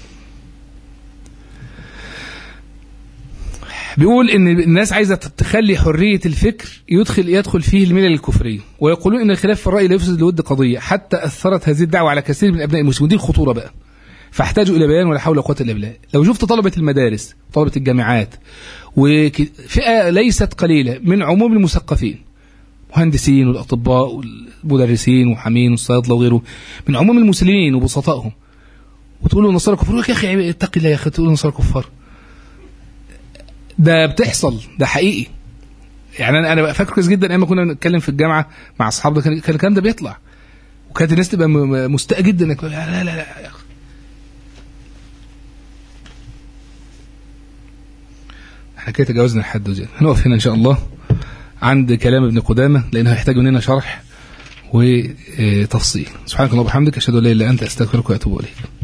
بيقول ان الناس عايزه تخلي حريه الفكر يدخل يدخل فيه الملل الكفريه ويقولون ان الخلاف في الراي لا يفسد لود قضيه حتى اثرت هذه الدعوه على كثير من ابناء المسلمين دي الخطوره بقى فاحتاجوا الى بيان ولا حول ولا قوه الا بالله لو شفت طلبه المدارس طلبه الجامعات وفئه ليست قليله من عموم المثقفين مهندسين والاطباء والمدرسين وحامين والصيادله وغيره من عموم المسلمين وبسطائهم وتقول له نصارى كفار يقول لك يا اخي اتق الله يا اخي تقول له نصارى كفار ده بتحصل ده حقيقي يعني انا انا فاكر كويس جدا ايام ما كنا بنتكلم في الجامعه مع اصحابنا كان كان الكلام ده بيطلع وكانت الناس تبقى م- م- مستاء جدا انك لا لا لا, لا. يا أخي. احنا كده تجاوزنا الحد وزيادة هنقف هنا ان شاء الله عند كلام ابن قدامه لانه هيحتاج مننا شرح وتفصيل سبحانك اللهم وبحمدك اشهد ان لا اله الا انت استغفرك واتوب اليك